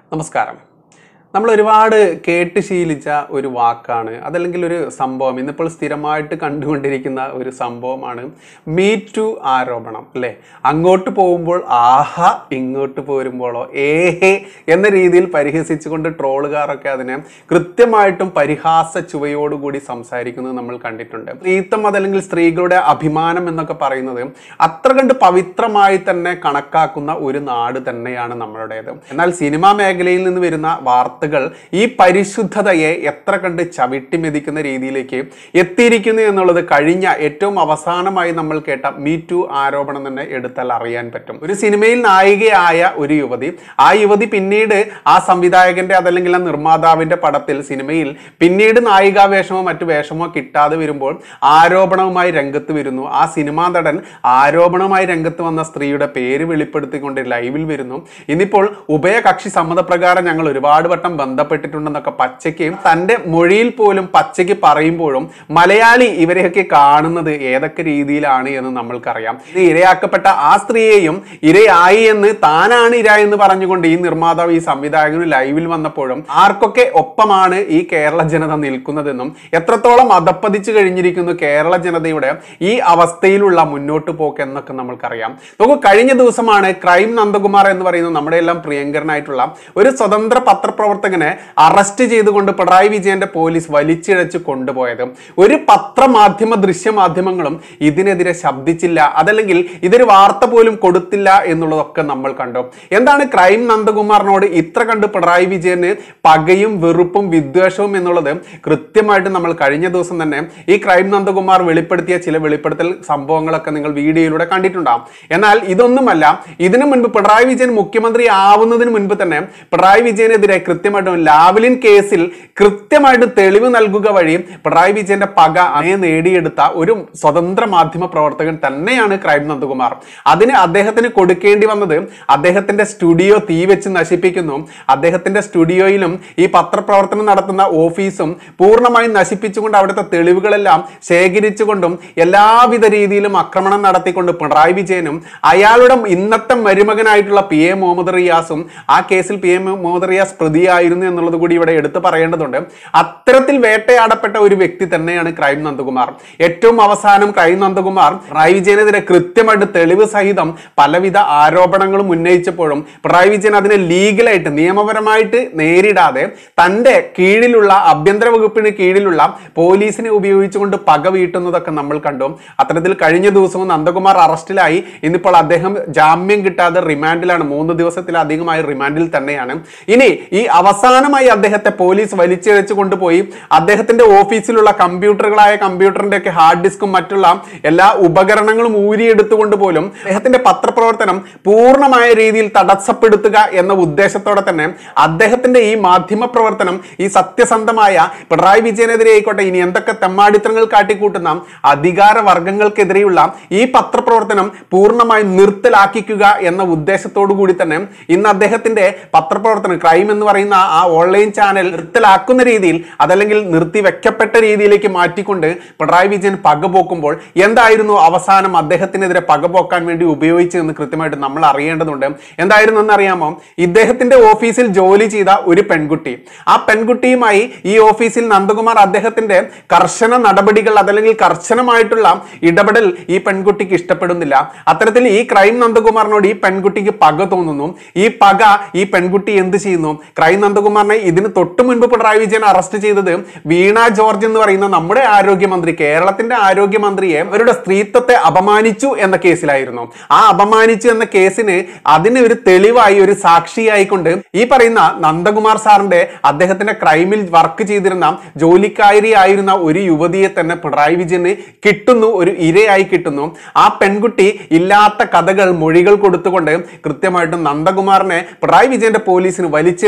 നമസ്കാരം നമ്മൾ ഒരുപാട് കേട്ട് ശീലിച്ച ഒരു വാക്കാണ് അതല്ലെങ്കിൽ ഒരു സംഭവം ഇന്നിപ്പോൾ സ്ഥിരമായിട്ട് കണ്ടുകൊണ്ടിരിക്കുന്ന ഒരു സംഭവമാണ് മീ ടു ആരോപണം അല്ലേ അങ്ങോട്ട് പോകുമ്പോൾ ആഹ ഇങ്ങോട്ട് പോരുമ്പോഴോ ഏഹേ എന്ന രീതിയിൽ പരിഹസിച്ചുകൊണ്ട് ട്രോളുകാരൊക്കെ അതിനെ കൃത്യമായിട്ടും പരിഹാസ ചുവയോടുകൂടി സംസാരിക്കുന്നത് നമ്മൾ കണ്ടിട്ടുണ്ട് സ്ത്രീത്വം അതല്ലെങ്കിൽ സ്ത്രീകളുടെ അഭിമാനം എന്നൊക്കെ പറയുന്നത് അത്ര കണ്ട് പവിത്രമായി തന്നെ കണക്കാക്കുന്ന ഒരു നാട് തന്നെയാണ് നമ്മളുടേത് എന്നാൽ സിനിമാ മേഖലയിൽ നിന്ന് വരുന്ന വാർത്തകൾ ഈ പരിശുദ്ധതയെ എത്ര കണ്ട് ചവിട്ടി മെതിക്കുന്ന രീതിയിലേക്ക് എത്തിയിരിക്കുന്നു എന്നുള്ളത് കഴിഞ്ഞ ഏറ്റവും അവസാനമായി നമ്മൾ കേട്ട മീ ടു ആരോപണം തന്നെ എടുത്താൽ അറിയാൻ പറ്റും ഒരു സിനിമയിൽ നായികയായ ഒരു യുവതി ആ യുവതി പിന്നീട് ആ സംവിധായകന്റെ അതല്ലെങ്കിൽ ആ നിർമ്മാതാവിന്റെ പടത്തിൽ സിനിമയിൽ പിന്നീട് നായികാവേഷമോ മറ്റു വേഷമോ കിട്ടാതെ വരുമ്പോൾ ആരോപണവുമായി രംഗത്ത് വരുന്നു ആ സിനിമാ നടൻ ആരോപണവുമായി രംഗത്ത് വന്ന സ്ത്രീയുടെ പേര് വെളിപ്പെടുത്തിക്കൊണ്ട് ലൈവിൽ വരുന്നു ഇന്നിപ്പോൾ ഉഭയകക്ഷി സമ്മതപ്രകാരം ഞങ്ങൾ ഒരുപാട് വട്ടം ബന്ധപ്പെട്ടിട്ടുണ്ടെന്നൊക്കെ പച്ചയ്ക്ക് തന്റെ മൊഴിയിൽ പോലും പച്ചയ്ക്ക് പറയുമ്പോഴും മലയാളി ഇവരെയൊക്കെ കാണുന്നത് ഏതൊക്കെ രീതിയിലാണ് എന്ന് നമ്മൾക്കറിയാം ഇത് ഇരയാക്കപ്പെട്ട ആ സ്ത്രീയെയും ഇരയായി എന്ന് താനാണ് ഇര എന്ന് പറഞ്ഞുകൊണ്ട് ഈ നിർമ്മാതാവ് ഈ സംവിധായകനും ലൈവിൽ വന്നപ്പോഴും ആർക്കൊക്കെ ഒപ്പമാണ് ഈ കേരള ജനത നിൽക്കുന്നതെന്നും എത്രത്തോളം അധപ്പതിച്ചു കഴിഞ്ഞിരിക്കുന്നു കേരള ജനതയുടെ ഈ അവസ്ഥയിലുള്ള മുന്നോട്ട് പോക്ക് എന്നൊക്കെ നമ്മൾക്കറിയാം നമുക്ക് കഴിഞ്ഞ ദിവസമാണ് ക്രൈം നന്ദകുമാർ എന്ന് പറയുന്ന നമ്മുടെ എല്ലാം പ്രിയങ്കരനായിട്ടുള്ള ഒരു സ്വതന്ത്ര പത്രപ്രവർത്തകനെ അറസ്റ്റ് ചെയ്തുകൊണ്ട് പിണറായി വിജയന്റെ പോലീസ് വലിച്ചിഴച്ച് കൊണ്ടുപോയത് ഒരു പത്രമാധ്യമ ദൃശ്യമാധ്യമങ്ങളും ഇതിനെതിരെ ശബ്ദിച്ചില്ല അതല്ലെങ്കിൽ ഇതൊരു വാർത്ത പോലും കൊടുത്തില്ല എന്നുള്ളതൊക്കെ നമ്മൾ കണ്ടു എന്താണ് ക്രൈം നന്ദകുമാറിനോട് ഇത്ര കണ്ട് പിണറായി വിജയന് പകയും വെറുപ്പും വിദ്വേഷവും എന്നുള്ളത് കൃത്യമായിട്ട് നമ്മൾ കഴിഞ്ഞ ദിവസം തന്നെ ഈ ക്രൈം നന്ദകുമാർ വെളിപ്പെടുത്തിയ ചില വെളിപ്പെടുത്തൽ സംഭവങ്ങളൊക്കെ നിങ്ങൾ വീഡിയോയിലൂടെ കണ്ടിട്ടുണ്ടാവും എന്നാൽ ഇതൊന്നുമല്ല ഇതിനു മുൻപ് പിണറായി വിജയൻ മുഖ്യമന്ത്രി ആവുന്നതിന് മുൻപ് തന്നെ പിണറായി വിജയനെതിരെ കൃത്യമായിട്ടും ലാവ്ലിൻ കേസിൽ കൃത്യമായിട്ട് തെളിവ് നൽകുക വഴി പിണറായി വിജയന്റെ പക അതേ നേടിയെടുത്ത ഒരു സ്വതന്ത്ര മാധ്യമ പ്രവർത്തകൻ തന്നെയാണ് ക്രൈം നന്ദകുമാർ അതിന് അദ്ദേഹത്തിന് കൊടുക്കേണ്ടി വന്നത് അദ്ദേഹത്തിന്റെ സ്റ്റുഡിയോ തീ വെച്ച് നശിപ്പിക്കുന്നു അദ്ദേഹത്തിന്റെ സ്റ്റുഡിയോയിലും ഈ പത്രപ്രവർത്തനം നടത്തുന്ന ഓഫീസും പൂർണ്ണമായും നശിപ്പിച്ചുകൊണ്ട് അവിടുത്തെ തെളിവുകളെല്ലാം ശേഖരിച്ചുകൊണ്ടും എല്ലാവിധ രീതിയിലും ആക്രമണം നടത്തിക്കൊണ്ട് പിണറായി വിജയനും അയാളുടെ ഇന്നത്തെ മരുമകനായിട്ടുള്ള പി എ മുഹമ്മദ് റിയാസും ആ കേസിൽ പി എ മുഹമ്മദ് റിയാസ് പ്രതിയായിരുന്നു എന്നുള്ളത് കൂടി ഇവിടെ എടുത്തു പറയേണ്ടതുണ്ട് അത്തരത്തിൽ വേട്ടയാടപ്പെട്ട ഒരു വ്യക്തി തന്നെയാണ് ക്രൈം നന്ദകുമാർ ഏറ്റവും അവസാനം ക്രൈം നന്ദകുമാർ പിണറായി വിജയനെതിരെ കൃത്യമായിട്ട് തെളിവ് സഹിതം പലവിധ ആരോപണങ്ങളും ഉന്നയിച്ചപ്പോഴും പിണറായി വിജയൻ അതിനെ ലീഗലായിട്ട് നിയമപരമായിട്ട് നേരിടാതെ തന്റെ കീഴിലുള്ള ആഭ്യന്തര വകുപ്പിന് കീഴിലുള്ള പോലീസിനെ ഉപയോഗിച്ചുകൊണ്ട് പക വീട്ടുന്നതൊക്കെ നമ്മൾ കണ്ടു അത്തരത്തിൽ കഴിഞ്ഞ ദിവസവും നന്ദകുമാർ അറസ്റ്റിലായി ഇന്നിപ്പോൾ അദ്ദേഹം ജാമ്യം കിട്ടാതെ റിമാൻഡിലാണ് മൂന്ന് ദിവസത്തിലധികമായി റിമാൻഡിൽ തന്നെയാണ് ഇനി ഈ അവസാനമായി അദ്ദേഹത്തെ പോലീസ് വലിച്ചിഴച്ചു കൊണ്ടുപോയി അദ്ദേഹത്തിന്റെ ഓഫീസിലുള്ള കമ്പ്യൂട്ടറുകളായ കമ്പ്യൂട്ടറിന്റെ ഒക്കെ ഹാർഡ് ഡിസ്കും മറ്റുള്ള എല്ലാ ഉപകരണങ്ങളും ഊരിയെടുത്തുകൊണ്ട് പോലും അദ്ദേഹത്തിന്റെ പത്രപ്രവർത്തനം പൂർണ്ണമായ രീതിയിൽ തടസ്സപ്പെടുത്തുക എന്ന ഉദ്ദേശത്തോടെ തന്നെ അദ്ദേഹത്തിന്റെ ഈ മാധ്യമ പ്രവർത്തനം ഈ സത്യസന്ധമായ പിണറായി വിജയനെതിരെ ആയിക്കോട്ടെ ഇനി എന്തൊക്കെ തെമ്മാടിത്തരങ്ങൾ കാട്ടിക്കൂട്ടുന്ന അധികാര വർഗങ്ങൾക്കെതിരെയുള്ള ഈ പത്രപ്രവർത്തനം പൂർണ്ണമായും നിർത്തലാക്കിക്കുക എന്ന ഉദ്ദേശത്തോടു കൂടി തന്നെ ഇന്ന് അദ്ദേഹത്തിന്റെ പത്രപ്രവർത്തനം ക്രൈം എന്ന് പറയുന്ന ആ ഓൺലൈൻ ചാനൽ നിർത്തലാക്കുന്ന രീതിയിൽ അതല്ലെങ്കിൽ നിർത്തി വെക്കപ്പെട്ട രീതിയിലേക്ക് മാറ്റിക്കൊണ്ട് പിണറായി വിജയൻ പകപോക്കുമ്പോൾ എന്തായിരുന്നു അവസാനം അദ്ദേഹത്തിനെതിരെ പകപോക്കാൻ വേണ്ടി ഉപയോഗിച്ചതെന്ന് കൃത്യമായിട്ട് നമ്മൾ അറിയേണ്ടതുണ്ട് എന്തായിരുന്നു എന്ന് അറിയാമോ ഇദ്ദേഹത്തിന്റെ ഓഫീസിൽ ജോലി ചെയ്ത ഒരു പെൺകുട്ടി ആ പെൺകുട്ടിയുമായി ഈ ഓഫീസിൽ നന്ദകുമാർ അദ്ദേഹത്തിന്റെ കർശന നടപടികൾ അതല്ലെങ്കിൽ കർശനമായിട്ടുള്ള ഇടപെടൽ ഈ പെൺകുട്ടിക്ക് ഇഷ്ടപ്പെടുന്നില്ല അത്തരത്തിൽ ഈ ക്രൈം നന്ദകുമാറിനോട് ഈ പെൺകുട്ടിക്ക് പക തോന്നുന്നു ഈ പക ഈ പെൺകുട്ടി എന്ത് ചെയ്യുന്നു ക്രൈം നന്ദകുമാറിനെ ഇതിന് തൊട്ട് മുൻപ് പിണറായി വിജയൻ അറസ്റ്റ് ചെയ്തത് വീണ ജോർജ് എന്ന് പറയുന്ന നമ്മുടെ ആരോഗ്യമന്ത്രി കേരളത്തിന്റെ ആരോഗ്യമന്ത്രിയെ അവരുടെ സ്ത്രീത്വത്തെ അപമാനിച്ചു എന്ന കേസിലായിരുന്നു ആ അപമാനിച്ചു എന്ന കേസിന് അതിന് ഒരു തെളിവായി ഒരു സാക്ഷിയായിക്കൊണ്ട് ഈ പറയുന്ന നന്ദകുമാർ സാറിന്റെ അദ്ദേഹത്തിന്റെ ക്രൈമിൽ വർക്ക് ചെയ്തിരുന്ന ജോലിക്കാരി ആയിരുന്ന ഒരു യുവതിയെ തന്നെ പിണറായി വിജയന് കിട്ടുന്നു ഒരു ഇരയായി കിട്ടുന്നു ആ പെൺകുട്ടി ഇല്ലാത്ത കഥകൾ മൊഴികൾ കൊടുത്തുകൊണ്ട് കൃത്യമായിട്ടും നന്ദകുമാറിനെ പിണറായി വിജയന്റെ പോലീസിന് വലിച്ചിഴച്ച് കൊണ്ടു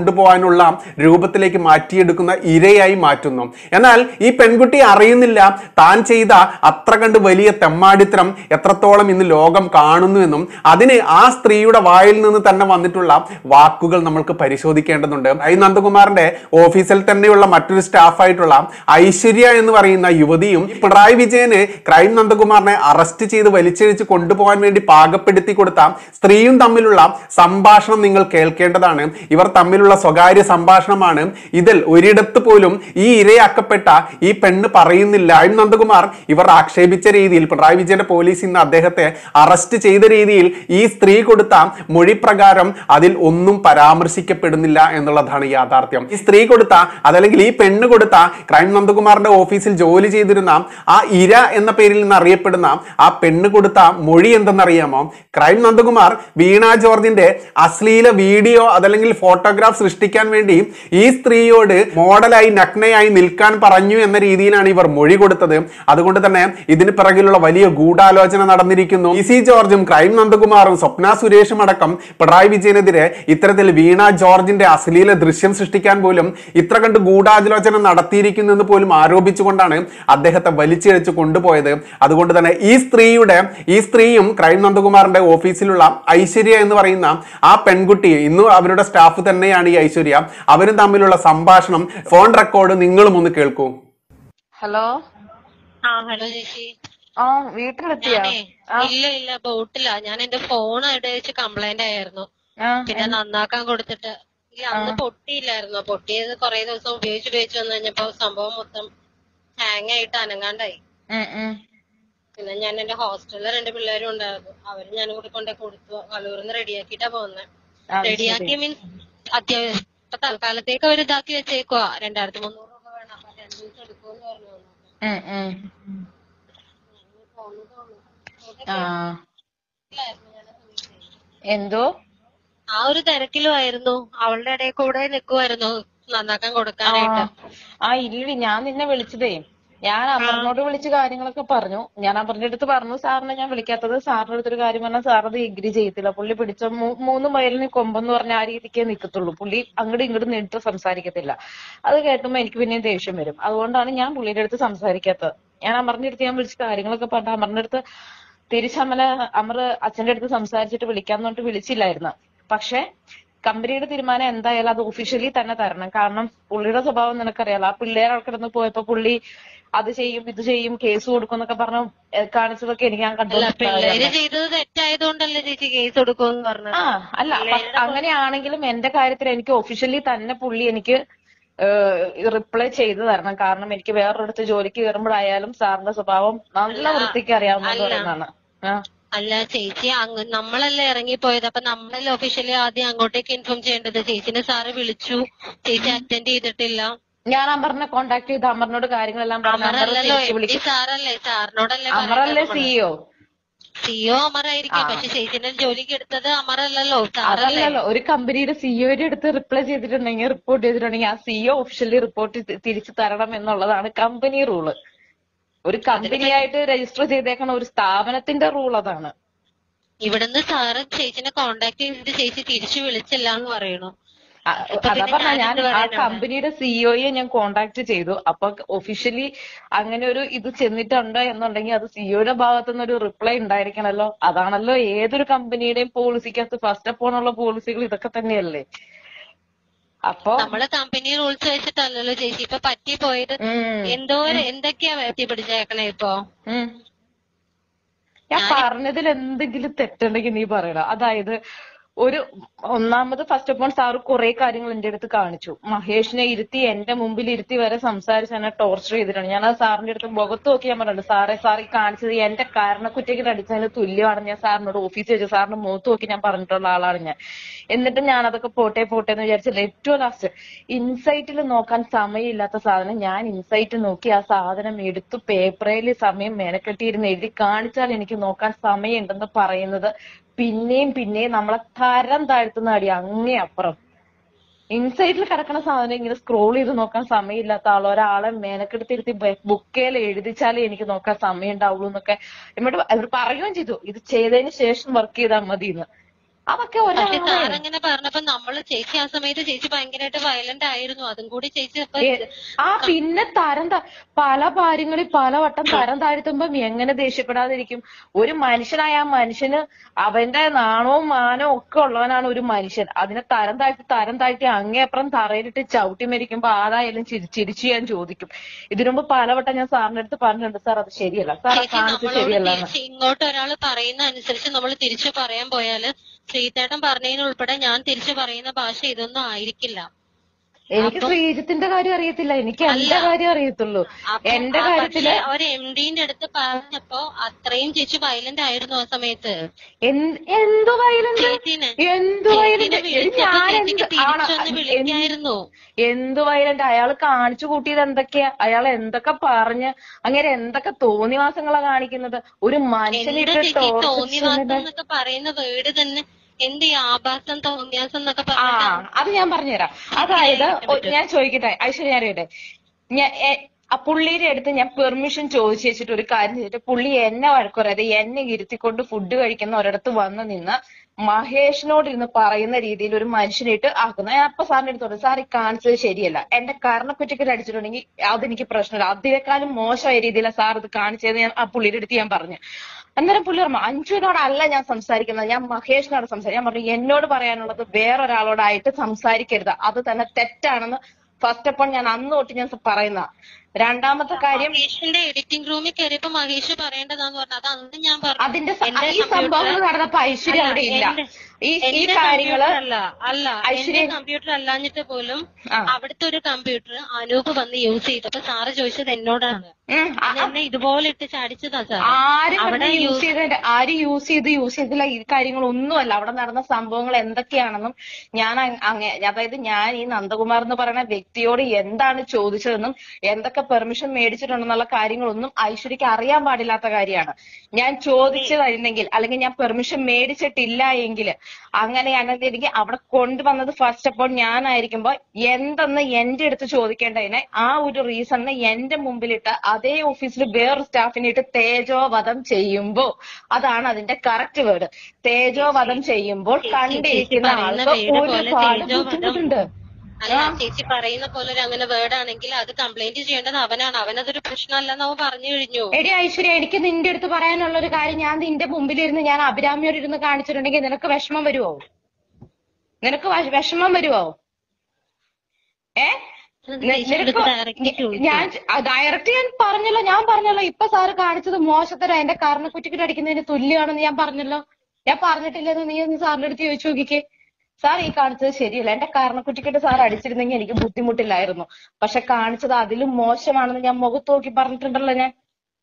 കൊണ്ടുപോകാനുള്ള രൂപത്തിലേക്ക് മാറ്റിയെടുക്കുന്ന ഇരയായി മാറ്റുന്നു എന്നാൽ ഈ പെൺകുട്ടി അറിയുന്നില്ല താൻ ചെയ്ത അത്ര കണ്ട് വലിയ തെമ്മാടിത്തരം എത്രത്തോളം ഇന്ന് ലോകം കാണുന്നുവെന്നും അതിന് ആ സ്ത്രീയുടെ വായിൽ നിന്ന് തന്നെ വന്നിട്ടുള്ള വാക്കുകൾ നമ്മൾക്ക് പരിശോധിക്കേണ്ടതുണ്ട് ഐ നന്ദകുമാറിന്റെ ഓഫീസിൽ തന്നെയുള്ള മറ്റൊരു സ്റ്റാഫായിട്ടുള്ള ഐശ്വര്യ എന്ന് പറയുന്ന യുവതിയും പിണറായി വിജയന് ക്രൈം നന്ദകുമാറിനെ അറസ്റ്റ് ചെയ്ത് വലിച്ചിഴിച്ച് കൊണ്ടുപോകാൻ വേണ്ടി പാകപ്പെടുത്തി കൊടുത്ത സ്ത്രീയും തമ്മിലുള്ള സംഭാഷണം നിങ്ങൾ കേൾക്കേണ്ടതാണ് ഇവർ തമ്മിലുള്ള സ്വകാര്യ സംഭാഷണമാണ് ഇതിൽ ഒരിടത്ത് പോലും ഈ ഇരയാക്കപ്പെട്ട ഈ പെണ്ണ് പറയുന്നില്ല എം നന്ദകുമാർ ഇവർ ആക്ഷേപിച്ച രീതിയിൽ പിണറായി വിജയന്റെ പോലീസ് ഇന്ന് അദ്ദേഹത്തെ അറസ്റ്റ് ചെയ്ത രീതിയിൽ ഈ സ്ത്രീ കൊടുത്ത മൊഴി പ്രകാരം അതിൽ ഒന്നും പരാമർശിക്കപ്പെടുന്നില്ല എന്നുള്ളതാണ് യാഥാർത്ഥ്യം ഈ സ്ത്രീ കൊടുത്ത അതല്ലെങ്കിൽ ഈ പെണ്ണ് കൊടുത്ത ക്രൈം നന്ദകുമാറിന്റെ ഓഫീസിൽ ജോലി ചെയ്തിരുന്ന ആ ഇര എന്ന പേരിൽ നിന്ന് അറിയപ്പെടുന്ന ആ പെണ്ണ് കൊടുത്ത മൊഴി എന്തെന്നറിയാമോ ക്രൈം നന്ദകുമാർ വീണ ജോർജിന്റെ അശ്ലീല വീഡിയോ അതല്ലെങ്കിൽ ഫോട്ടോഗ്രാഫ് സൃഷ്ടിക്കാൻ വേണ്ടി ഈ സ്ത്രീയോട് മോഡലായി നഗ്നയായി നിൽക്കാൻ പറഞ്ഞു എന്ന രീതിയിലാണ് ഇവർ മൊഴി കൊടുത്തത് അതുകൊണ്ട് തന്നെ ഇതിന് പിറകിലുള്ള വലിയ ഗൂഢാലോചന നടന്നിരിക്കുന്നു ഇ സി ജോർജും ക്രൈം നന്ദകുമാറും സ്വപ്ന സുരേഷും അടക്കം പിണറായി വിജയനെതിരെ ഇത്തരത്തിൽ വീണ ജോർജിന്റെ അശ്ലീല ദൃശ്യം സൃഷ്ടിക്കാൻ പോലും ഇത്ര കണ്ട് ഗൂഢാലോചന നടത്തിയിരിക്കുന്നു എന്ന് പോലും ആരോപിച്ചുകൊണ്ടാണ് അദ്ദേഹത്തെ വലിച്ചിഴച്ച് കൊണ്ടുപോയത് അതുകൊണ്ട് തന്നെ ഈ സ്ത്രീയുടെ ഈ സ്ത്രീയും ക്രൈം നന്ദകുമാറിന്റെ ഓഫീസിലുള്ള ഐശ്വര്യ എന്ന് പറയുന്ന ആ പെൺകുട്ടി ഇന്നും അവരുടെ സ്റ്റാഫ് തന്നെയാണ് ഈ ഐശ്വര്യ അവരും തമ്മിലുള്ള സംഭാഷണം ഫോൺ റെക്കോർഡ് നിങ്ങളും ഒന്ന് കേൾക്കൂ ഹലോ ആ ഹലോ ചേച്ചി ആ വീട്ടിലെത്തിയോ ഞാനേ ഇല്ല ഇല്ല ബോട്ടിലാ ഞാൻ എന്റെ ഫോൺ അവിടെ വെച്ച് കംപ്ലൈന്റ് ആയിരുന്നു ആ പിന്നെ നന്നാക്കാൻ കൊടുത്തിട്ട് ഇല്ല അന്ന് പൊട്ടിയില്ലായിരുന്നു പൊട്ടിയത് കുറെ ദിവസം ഉപയോഗിച്ച് ഉപയോഗിച്ച് വന്നു കഴിഞ്ഞപ്പോ സംഭവം മൊത്തം ഹാങ് ആയിട്ട് അനങ്ങാണ്ടായി ഉം, ഉം. പിന്നെ ഞാൻ എന്റെ ഹോസ്റ്റലിൽ രണ്ട് പിള്ളേരും ഉണ്ടായിരുന്നു അവര് ഞാനും കൂടി കൊണ്ടേ കൊടുത്തു കലൂർന്ന് റെഡിയാക്കിട്ടാ പോകുന്നത് അത് റെഡിയാക്കി മീൻസ് അത്യാവശ്യം ഇപ്പൊ തൽക്കാലത്തേക്ക് അവർ ഇതാക്കി വെച്ചേക്കുവാ രണ്ടായിരത്തി മുന്നൂറ് രൂപ വേണം അപ്പൊ രണ്ടു ദിവസം എടുക്കുമെന്ന് പറഞ്ഞു ഉം, ഉം. ആ എന്തോ ആ ഒരു തിരക്കിലും ആയിരുന്നു അവളുടെ ഇടയിൽ കൂടെ നിക്കുവായിരുന്നു നന്നാക്കാൻ കൊടുക്കാനായിട്ട് ആ ഇല്ലടി ഞാൻ നിന്നെ വിളിച്ചതേ ഞാൻ അമറിനോട് വിളിച്ച് കാര്യങ്ങളൊക്കെ പറഞ്ഞു ഞാൻ അമറിന്റെ അടുത്ത് പറഞ്ഞു സാറിനെ ഞാൻ വിളിക്കാത്തത് സാറിന്റെ അടുത്തൊരു കാര്യം പറഞ്ഞാൽ സാർ അത് എഗ്രി ചെയ്യത്തില്ല പുള്ളി പിടിച്ച മൂ- മൂന്ന് മൈലിന് കൊമ്പെന്ന് പറഞ്ഞ ആ രീതിക്കേ നിക്കത്തുള്ളൂ പുള്ളി അങ്ങോട്ടും ഇങ്ങോട്ടും നീട്ട് സംസാരിക്കത്തില്ല അത് കേൾക്കുമ്പോ എനിക്ക് പിന്നെയും ദേഷ്യം വരും അതുകൊണ്ടാണ് ഞാൻ പുള്ളിയുടെ അടുത്ത് സംസാരിക്കാത്തത് ഞാൻ അമറിന്റെ അടുത്ത് ഞാൻ വിളിച്ച കാര്യങ്ങളൊക്കെ പറഞ്ഞു അമറിന്റെ അടുത്ത് തിരിച്ചമല അമർ അച്ഛന്റെ അടുത്ത് സംസാരിച്ചിട്ട് വിളിക്കാന്ന് പറഞ്ഞിട്ട് വിളിച്ചില്ലായിരുന്നു പക്ഷെ കമ്പനിയുടെ തീരുമാനം എന്തായാലും അത് ഒഫീഷ്യലി തന്നെ തരണം കാരണം പുള്ളിയുടെ സ്വഭാവം നിനക്കറിയാലോ ആ പിള്ളേർ കിടന്ന് പോയപ്പോ പുള്ളി അത് ചെയ്യും ഇത് ചെയ്യും കേസ് കൊടുക്കും എന്നൊക്കെ പറഞ്ഞു ഏഹ് കാണിച്ചതൊക്കെ എനിക്ക് ഞാൻ അല്ല പിള്ളേര് കണ്ടു ചെയ്തത് തെറ്റായതുകൊണ്ടല്ലേ ചേച്ചി കേസ് കൊടുക്കുമെന്ന് പറഞ്ഞത് ആ അല്ല പ- അങ്ങനെയാണെങ്കിലും എന്റെ കാര്യത്തിൽ എനിക്ക് ഒഫീഷ്യലി തന്നെ പുള്ളി എനിക്ക് റിപ്ലൈ ചെയ്തു തരണം കാരണം എനിക്ക് വേറൊരിടത്ത് ജോലിക്ക് കയറുമ്പോഴായാലും സാറിന്റെ സ്വഭാവം നല്ല വൃത്തിക്ക് അറിയാവുന്നത് പറയുന്നതാണ് ആ അല്ല ചേച്ചി അങ്ങ് നമ്മളല്ലേ ഇറങ്ങിപ്പോയത് അപ്പൊ നമ്മളല്ലേ ഒഫീഷ്യലി ആദ്യം അങ്ങോട്ടേക്ക് ഇൻഫോം ചെയ്യേണ്ടത് ചേച്ചിനെ സാറ് വിളിച്ചു ചേച്ചി അറ്റൻഡ് ചെയ്തിട്ടില്ല ഞാൻ അമറിനെ കോണ്ടാക്ട് ചെയ്ത് അമറിനോട് കാര്യങ്ങളെല്ലാം പറഞ്ഞു അമർ അമറല്ലല്ലോ തിരിച്ചു എം ഡി വിളിക്കും സാറല്ലേ സാറിനോടല്ലേ അമറല്ലേ സിഇഒ സിഒ അമറായിരിക്കും പക്ഷെ ചേച്ചിനെ ജോലിക്ക് എടുത്തത് അമറല്ലല്ലോ സാറല്ലേ അതല്ലല്ലോ ഒരു കമ്പനിയുടെ സിഇഒയുടെ അടുത്ത് റിപ്ലൈ ചെയ്തിട്ടുണ്ടെങ്കിൽ റിപ്പോർട്ട് ചെയ്തിട്ടുണ്ടെങ്കിൽ ആ സിഇഒ ഒഫീഷ്യലി റിപ്പോർട്ട് തിരിച്ചു തരണം എന്നുള്ളതാണ് കമ്പനി റൂള് ഒരു കമ്പനിയായിട്ട് രജിസ്റ്റർ ചെയ്തേക്കണ ഒരു സ്ഥാപനത്തിന്റെ റൂൾ അതാണ് ഇവിടുന്ന് സാറ് ചേച്ചിനെ കോണ്ടാക്ട് ചെയ്തിട്ട് ചേച്ചി തിരിച്ചു വിളിച്ചില്ല എന്ന് പറയണു ആ, ഇപ്പൊ അതാ പിന്നെ പറഞ്ഞ ഞാൻ ഞാനെന്ത് ആ പറയാനാ? കമ്പനിയുടെ സിഇഒയെ ഞാൻ കോണ്ടാക്ട് ചെയ്തു അപ്പൊ ഒഫീഷ്യലി അങ്ങനെ ഒരു ഇത് ചെന്നിട്ടുണ്ട് എന്നുണ്ടെങ്കിൽ അത് സിഇഒയുടെ ഭാഗത്തു നിന്ന് ഒരു റിപ്ലൈ ഉണ്ടായിരിക്കണല്ലോ അതാണല്ലോ ഏതൊരു കമ്പനിയുടെയും പോളിസിക്കകത്ത് ഫസ്റ്റ് അപ്പ് ഉള്ള പോളിസികൾ ഇതൊക്കെ തന്നെയല്ലേ അപ്പൊ നമ്മള് കമ്പനി റൂൾസ് വെച്ചിട്ടല്ലല്ലോ ചേച്ചി ഇപ്പൊ പറ്റി പോയത് ഉം, എന്തോരം എന്തൊക്കെയാ പറ്റി പിടിച്ചേക്കണേ ഇപ്പൊ ഉം. ഞാൻ പറഞ്ഞതിൽ എന്തെങ്കിലും തെറ്റുണ്ടെങ്കിൽ നീ പറയണം അതായത് ഒരു ഒന്നാമത് ഫസ്റ്റ് ഓഫ് ഓൾ സാറ് കുറെ കാര്യങ്ങൾ എന്റെ അടുത്ത് കാണിച്ചു മഹേഷിനെ ഇരുത്തി എന്റെ മുമ്പിൽ ഇരുത്തി വരെ സംസാരിച്ച് എന്നെ ടോർച്ചർ ചെയ്തിട്ടാണ് ഞാൻ ആ സാറിന്റെ അടുത്ത് മുഖത്ത് നോക്കി ഞാൻ പറഞ്ഞിട്ടുണ്ട് സാറേ സാർ ഈ കാണിച്ചത് എന്റെ കാരണക്കുറ്റയ്ക്ക് അടിച്ചതിന് തുല്യമാണ് ഞാൻ സാറിനോട് ഓഫീസിൽ വെച്ച് സാറിന്റെ മുഖത്ത് നോക്കി ഞാൻ പറഞ്ഞിട്ടുള്ള ആളാണ് ഞാൻ എന്നിട്ട് ഞാൻ അതൊക്കെ പോട്ടെ പോട്ടെ എന്ന് വിചാരിച്ചില്ല ഏറ്റവും ലാസ്റ്റ് ഇൻസൈറ്റിൽ നോക്കാൻ സമയമില്ലാത്ത സാധനം ഞാൻ ഇൻസൈറ്റ് നോക്കി ആ സാധനം എടുത്തു പേപ്പറിൽ സമയം മെനക്കെട്ടിയിരുന്ന് എഴുതി കാണിച്ചാൽ എനിക്ക് നോക്കാൻ സമയമുണ്ടെന്ന് പറയുന്നത് പിന്നെയും പിന്നെയും നമ്മളെ തരം താഴ്ത്തുന്ന അടി അങ്ങേ അപ്പുറം ഇൻസൈറ്റിൽ കിടക്കുന്ന സാധനം ഇങ്ങനെ സ്ക്രോൾ ചെയ്ത് നോക്കാൻ സമയമില്ലാത്ത ആൾ ഒരാളെ മേനക്കെടുത്തിരുത്തി ബുക്കേൽ എഴുതിച്ചാലേ എനിക്ക് നോക്കാൻ സമയം ഉണ്ടാവുള്ളൂ എന്നൊക്കെ എന്നോട് അവർ പറയുകയും ചെയ്തു ഇത് ചെയ്തതിന് ശേഷം വർക്ക് ചെയ്താൽ മതി എന്ന് അതൊക്കെ പക്ഷെ ഒരാളെ സാർ അങ്ങനെ പറഞ്ഞപ്പോ നമ്മള് ചേച്ചി ആ സമയത്ത് ചേച്ചി ഭയങ്കരമായിട്ട് വയലന്റ് ആയിരുന്നു അതും കൂടി ചേച്ചി ഇപ്പൊ ഏ, ആ പിന്നെ തരം ത- പല കാര്യങ്ങളിൽ പലവട്ടം തരം താഴ്ത്തുമ്പം എങ്ങനെ ദേഷ്യപ്പെടാതിരിക്കും ഒരു മനുഷ്യനായ ആ മനുഷ്യന് അവന്റെ നാണവും മാനവും ഒക്കെ ഉള്ളവനാണ് ഒരു മനുഷ്യൻ അതിനെ തരം താഴ്ത്തി തരം താഴ്ത്തി അങ്ങേപ്പുറം തറയിലിട്ട് ചവിട്ടി മരിക്കുമ്പോ ആരായാലും ചിരി ചിരിച്ചു ഞാൻ ചോദിക്കും ഇതിനു മുമ്പ് പലവട്ടം ഞാൻ സാറിന്റെ അടുത്ത് പറഞ്ഞിട്ടുണ്ട് സാർ അത് ശരിയല്ല സാർ ആ ചേച്ചി കാണിച്ചത് നമ്മളോട് ശരിയല്ല എന്ന് തിരിച്ച് ഇങ്ങോട്ട് ഒരാൾ പറയുന്ന അനുസരിച്ച് നമ്മൾ തിരിച്ചു പറയാൻ പോയാല് ശ്രീതേട്ടൻ പറഞ്ഞതിനുൾപ്പെടെ ഞാൻ തിരിച്ചു പറയുന്ന ഭാഷ ഇതൊന്നും ആയിരിക്കില്ല എനിക്ക് ശ്രീജിത്തിന്റെ കാര്യം അറിയത്തില്ല എനിക്ക് എന്റെ കാര്യം അറിയത്തുള്ളൂ അപ്പൊ എന്റെ ആ കാര്യത്തില് പക്ഷേ ഒരു എം ഡിന്റെ അടുത്ത് പറഞ്ഞപ്പോ അത്രയും ചേച്ചി വയലന്റ് ആയിരുന്നു ആ സമയത്ത് എന്ത് എന്തു വയലന്റ് ചേച്ചീനെ എന്തു വയലന്റ് ചേച്ചീനെ വിളിച്ചപ്പോ ഞാൻ ചേച്ചിക്ക് എന്ത് ആണ് തിരിച്ചൊന്ന് എന്ത് വിളിക്കായിരുന്നു എന്ത് വയലന്റ് അയാൾ കാണിച്ചു കൂട്ടിയത് എന്തൊക്കെയാ അയാൾ എന്തൊക്കെ പറഞ്ഞ് അങ്ങനെ എന്തൊക്കെ തോന്നിവാസങ്ങളാ കാണിക്കുന്നത് ഒരു എന്താ മനുഷ്യനിട്ട് ചേച്ചി ഈ തോന്നിവാസം ടോർച്ചർ എന്നൊക്കെ പറയുന്ന വേർഡ് തന്നെ എന്ത് ഈ ആഭാസം തോന്നിയാസം എന്നൊക്കെ ആ പറഞ്ഞിട്ട് അത് ഞാൻ പറഞ്ഞുതരാം അതായത് ഒ- ഞാൻ ചോദിക്കട്ടെ ഐശ്വര്യ ഞാൻ അറിയട്ടെ ഞാൻ എ- ആ പുള്ളിയുടെ അടുത്ത് ഞാൻ പെർമിഷൻ ചോദിച്ചു വെച്ചിട്ട് ഒരു കാര്യം ചെയ്തിട്ട് പുള്ളി എന്നെ വഴക്കുറയത് എന്നെ ഇരുത്തിക്കൊണ്ട് ഫുഡ് കഴിക്കുന്ന ഒരിടത്ത് വന്ന് നിന്ന് മഹേഷിനോട് ഇരുന്ന് പറയുന്ന രീതിയിൽ ഒരു മനുഷ്യനായിട്ട് ആക്കുന്ന ഞാൻ അപ്പൊ സാറിന്റെ അടുത്ത് പറഞ്ഞു സാർ ഈ കാണിച്ചത് ശരിയല്ല എന്റെ കർണക്കുറ്റിക്കൽ അടിച്ചിട്ടുണ്ടെങ്കിൽ അതെനിക്ക് പ്രശ്നമില്ല അതിനേക്കാളും മോശമായ രീതിയിലാണ് സാർ ഇത് കാണിച്ചതെന്ന് ഞാൻ ആ പുള്ളിയുടെ അടുത്ത് ഞാൻ പറഞ്ഞു അന്നേരം പുള്ളി പറഞ്ഞു അഞ്ജുവിനോടല്ല ഞാൻ സംസാരിക്കുന്നത് ഞാൻ മഹേഷിനോട് സംസാരിക്കും ഞാൻ പറഞ്ഞു എന്നോട് പറയാനുള്ളത് വേറൊരാളോടായിട്ട് സംസാരിക്കരുത് അത് തന്നെ തെറ്റാണെന്ന് ഫസ്റ്റ് ഓഫ് ഓൾ ഞാൻ അന്ന് തൊട്ട് ഞാൻ പറയുന്ന രണ്ടാമത്തെ കാര്യം മഹേഷിന്റെ എഡിറ്റിംഗ് റൂമിൽ കയറിയപ്പോ മഹേഷ് പറയേണ്ടതാന്ന് പറഞ്ഞു അത് അന്ന് ഞാൻ പറഞ്ഞു അതിന്റെ സ- എന്റെ ഈ സംഭവങ്ങൾ computer- നടന്നപ്പോ ഐശ്വര്യ അവിടെ ഇല്ല എന്റെ- ഈ ഈ എന്റെ കാര്യങ്ങള് computer അല്ല അല്ല ഐശ്വര്യ- എന്റെ കമ്പ്യൂട്ടർ അല്ലാഞ്ഞിട്ട് പോലും ആ. അവിടുത്തെ ഒരു കമ്പ്യൂട്ടർ അനൂപ് വന്ന് യൂസ് ചെയ്തപ്പോ സാറ് ചോദിച്ചത് എന്നോടാണ് ഉം, ആ- അത് എന്നെ ഇതുപോലെ ഇട്ട് ചാടിച്ചതാ സാർ ആരും അവിടെ അവിടെ യൂസ് use- ചെയ്ത ആര് യൂസ് ചെയ്ത് യൂസ് ചെയ്തില്ല ഈ കാര്യങ്ങളൊന്നുമല്ല അവിടെ നടന്ന സംഭവങ്ങൾ എന്തൊക്കെയാണെന്നും ഞാൻ അങ്- അങ്ങ അതായത് ഞാൻ ഈ നന്ദകുമാർ എന്ന് പറയുന്ന വ്യക്തിയോട് എന്താണ് ചോദിച്ചതെന്നും എന്തൊക്കെ പെർമിഷൻ മേടിച്ചിട്ടുണ്ടെന്നുള്ള കാര്യങ്ങളൊന്നും ഐശ്വര്യക്ക് അറിയാൻ പാടില്ലാത്ത കാര്യമാണ് ഞാൻ ചോദിച്ചതായിരുന്നെങ്കിൽ അല്ലെങ്കിൽ ഞാൻ പെർമിഷൻ മേടിച്ചിട്ടില്ല എങ്കിൽ അങ്ങനെയാണെന്നുണ്ടെങ്കിൽ അവിടെ കൊണ്ടുവന്നത് ഫസ്റ്റ് അപ്പോൾ ഞാനായിരിക്കുമ്പോ എന്തെന്ന് എന്റെ അടുത്ത് ചോദിക്കേണ്ടതിനെ ആ ഒരു റീസണിന് എന്റെ മുമ്പിലിട്ട് അതേ ഓഫീസിൽ വേറൊരു സ്റ്റാഫിനെ ഇട്ട് തേജോവധം ചെയ്യുമ്പോ അതാണ് അതിന്റെ കറക്റ്റ് വേർഡ് തേജോവധം ചെയ്യുമ്പോൾ ചേച്ചി കണ്ടിരിക്കുന്ന പറയുന്ന ആൾക്ക് word പോലെ ഒരുപാട് തേജോവധം. ബുദ്ധിമുട്ടുണ്ട് അല്ല ചേച്ചി പറയുന്ന പോലെ ഒരു അങ്ങനെ വേർഡ് ആണെങ്കിൽ അത് കംപ്ലൈന്റ് ചെയ്യേണ്ടത് അവനാണ് അവനതൊരു പ്രശ്നമല്ലെന്ന് അവൻ പറഞ്ഞു കഴിഞ്ഞു എടി ഐശ്വര്യ എനിക്ക് നിന്റെ അടുത്ത് പറയാനുള്ള ഒരു കാര്യം ഞാൻ നിന്റെ മുമ്പിലിരുന്ന് ഞാൻ അഭിരാമിയോട് ഇരുന്ന് കാണിച്ചിട്ടുണ്ടെങ്കിൽ നിനക്ക് വിഷമം വരുവോ നിനക്ക് വ- വിഷമം വരുവോ ഏ അത് നി- ചേച്ചിയുടെ നിനക്ക് അടുത്ത് direct ചോദിച്ചു. ഞാൻ ഡയറക്റ്റ് ഞാൻ പറഞ്ഞല്ലോ ഞാൻ പറഞ്ഞല്ലോ ഇപ്പൊ സാറ് കാണിച്ചത് മോശത്തരം എന്റെ കാരണക്കുറ്റിക്കിട്ട് അടിക്കുന്നതിന് തുല്യമാണെന്ന് ഞാൻ പറഞ്ഞല്ലോ ഞാൻ പറഞ്ഞിട്ടില്ലെന്ന് നീ ഒന്ന് സാറിന്റെ അടുത്ത് ചോദിച്ചു നോക്കിക്കേ സാർ ഈ കാണിച്ചത് ശരിയല്ല എന്റെ കാരണക്കുറ്റിക്കിട്ട് സാർ അടിച്ചിരുന്നെങ്കിൽ എനിക്ക് ബുദ്ധിമുട്ടില്ലായിരുന്നു പക്ഷെ കാണിച്ചത് അതിലും മോശമാണെന്ന് ഞാൻ മുഖത്ത് നോക്കി പറഞ്ഞിട്ടുണ്ടല്ലോ ഞാൻ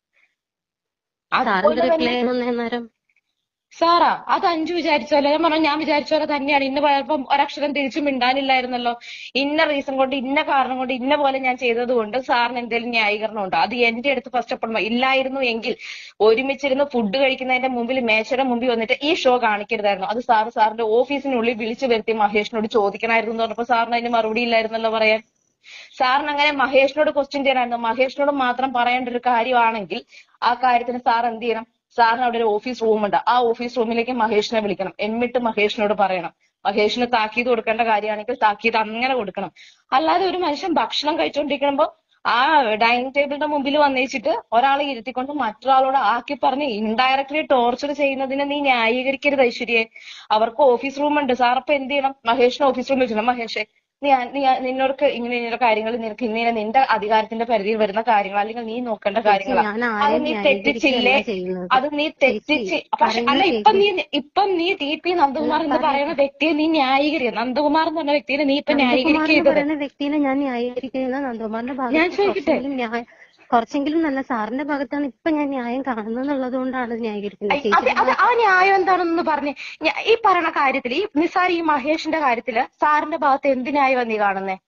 സാറിന്റെ അതുപോലെ റിപ്ലൈ തന്നെ ആയിരുന്നു അന്നേരം സാറാ അത് അഞ്ചു വിചാരിച്ചോലെ ഞാൻ പറഞ്ഞു ഞാൻ വിചാരിച്ച പോലെ തന്നെയാണ് ഇന്ന് പോയപ്പം ഒരക്ഷരം തിരിച്ചു മിണ്ടാനില്ലായിരുന്നല്ലോ ഇന്ന റീസൺ കൊണ്ട് ഇന്ന കാരണം കൊണ്ട് ഇന്ന പോലെ ഞാൻ ചെയ്തത് കൊണ്ട് സാറിന് എന്തെങ്കിലും ന്യായീകരണം ഉണ്ടോ അത് എന്റെ അടുത്ത് ഫസ്റ്റ് ഓഫ് ഇല്ലായിരുന്നു എങ്കിൽ ഒരുമിച്ചിരുന്ന് ഫുഡ് കഴിക്കുന്നതിന്റെ മുമ്പിൽ മേശയുടെ മുമ്പിൽ വന്നിട്ട് ഈ ഷോ കാണിക്കരുതായിരുന്നു അത് സാറ് സാറിന്റെ ഓഫീസിനുള്ളിൽ വിളിച്ചു വരുത്തി മഹേഷിനോട് ചോദിക്കണമായിരുന്നു എന്ന് പറഞ്ഞപ്പോ സാറിന് അതിന് മറുപടി ഇല്ലായിരുന്നല്ലോ പറയാൻ സാറിന് അങ്ങനെ മഹേഷിനോട് ക്വസ്റ്റ്യൻ ചെയ്യാനായിരുന്നു മഹേഷിനോട് മാത്രം പറയേണ്ട ഒരു കാര്യമാണെങ്കിൽ ആ കാര്യത്തിന് സാർ എന്ത് ചെയ്യണം സാറിന് അവിടെ ഒരു ഓഫീസ് റൂം ഉണ്ട് ആ ഓഫീസ് റൂമിലേക്ക് മഹേഷിനെ വിളിക്കണം എന്നിട്ട് മഹേഷിനോട് പറയണം മഹേഷിന് താക്കീത് കൊടുക്കേണ്ട കാര്യമാണെങ്കിൽ താക്കീത് അങ്ങനെ കൊടുക്കണം അല്ലാതെ ഒരു മനുഷ്യൻ ഭക്ഷണം കഴിച്ചുകൊണ്ടിരിക്കുമ്പോ ആ ഡൈനിങ് ടേബിളിന്റെ മുമ്പിൽ വന്നേച്ചിട്ട് ഒരാളെ ഇരുത്തിക്കൊണ്ട് മറ്റൊരാളോട് ആക്കി പറഞ്ഞ് ഇൻഡയറക്ട്ലി ടോർച്ചർ ചെയ്യുന്നതിനെ നീ ന്യായീകരിക്കരുത് ഐശ്വര്യയെ അവർക്ക് ഓഫീസ് റൂം ഉണ്ട് സാർ അപ്പൊ എന്ത് ചെയ്യണം മഹേഷിന് ഓഫീസ് റൂമിൽ വെച്ചിട്ടുണ്ട് മഹേഷേ നീ നീ നിന്നോർക്ക് ഇങ്ങനെ ഇങ്ങനെ കാര്യങ്ങൾ നിനക്ക് ഇങ്ങനെ നിന്റെ അധികാരത്തിന്റെ പരിധിയിൽ വരുന്ന കാര്യങ്ങൾ അല്ലെങ്കിൽ നീ നോക്കേണ്ട കാര്യങ്ങളാണ് ഞാൻ അത് ആരെയും നീ തെറ്റിച്ചില്ലേ ന്യായീകരിക്കുകയല്ല ചെയ്യുന്നത്. അത് നീ തെറ്റിച്ച് ചേച്ചി, പക്ഷെ അല്ല പറയുന്ന ഇപ്പം നീ ഇപ്പം നീ ടി പി നന്ദകുമാർ എന്ന് പറയട്ടെ. പറയുന്ന വ്യക്തിയെ നീ ന്യായീകരിക്കുക നന്ദകുമാർ എന്ന് പറഞ്ഞ വ്യക്തിയെ നീ ഇപ്പൊ നന്ദകുമാർ എന്ന് ന്യായീകരിക്കരുത് പറയുന്ന വ്യക്തിനെ ഞാൻ ന്യായീകരിക്കുന്ന നന്ദകുമാറിന്റെ ഞാൻ ഭാഗത്ത് ചോദിക്കട്ടെ? കുറച്ചെങ്കിലും ന്യായം കുറച്ചെങ്കിലും നല്ല സാറിന്റെ ഭാഗത്താണ് ഇപ്പൊ ഞാൻ ന്യായം കാണുന്നത് കൊണ്ടാണ് ന്യായീകരിക്കുന്നത് ഐ, അത് ചേച്ചി അത് ആ ന്യായം എന്താണെന്ന് പറഞ്ഞ് ഈ പറയുന്ന കാര്യത്തിൽ ഈ നിസാർ ഈ മഹേഷിന്റെ കാര്യത്തില് സാറിന്റെ ഭാഗത്ത് എന്ത് ന്യായമാണ് നീ കാണുന്നേ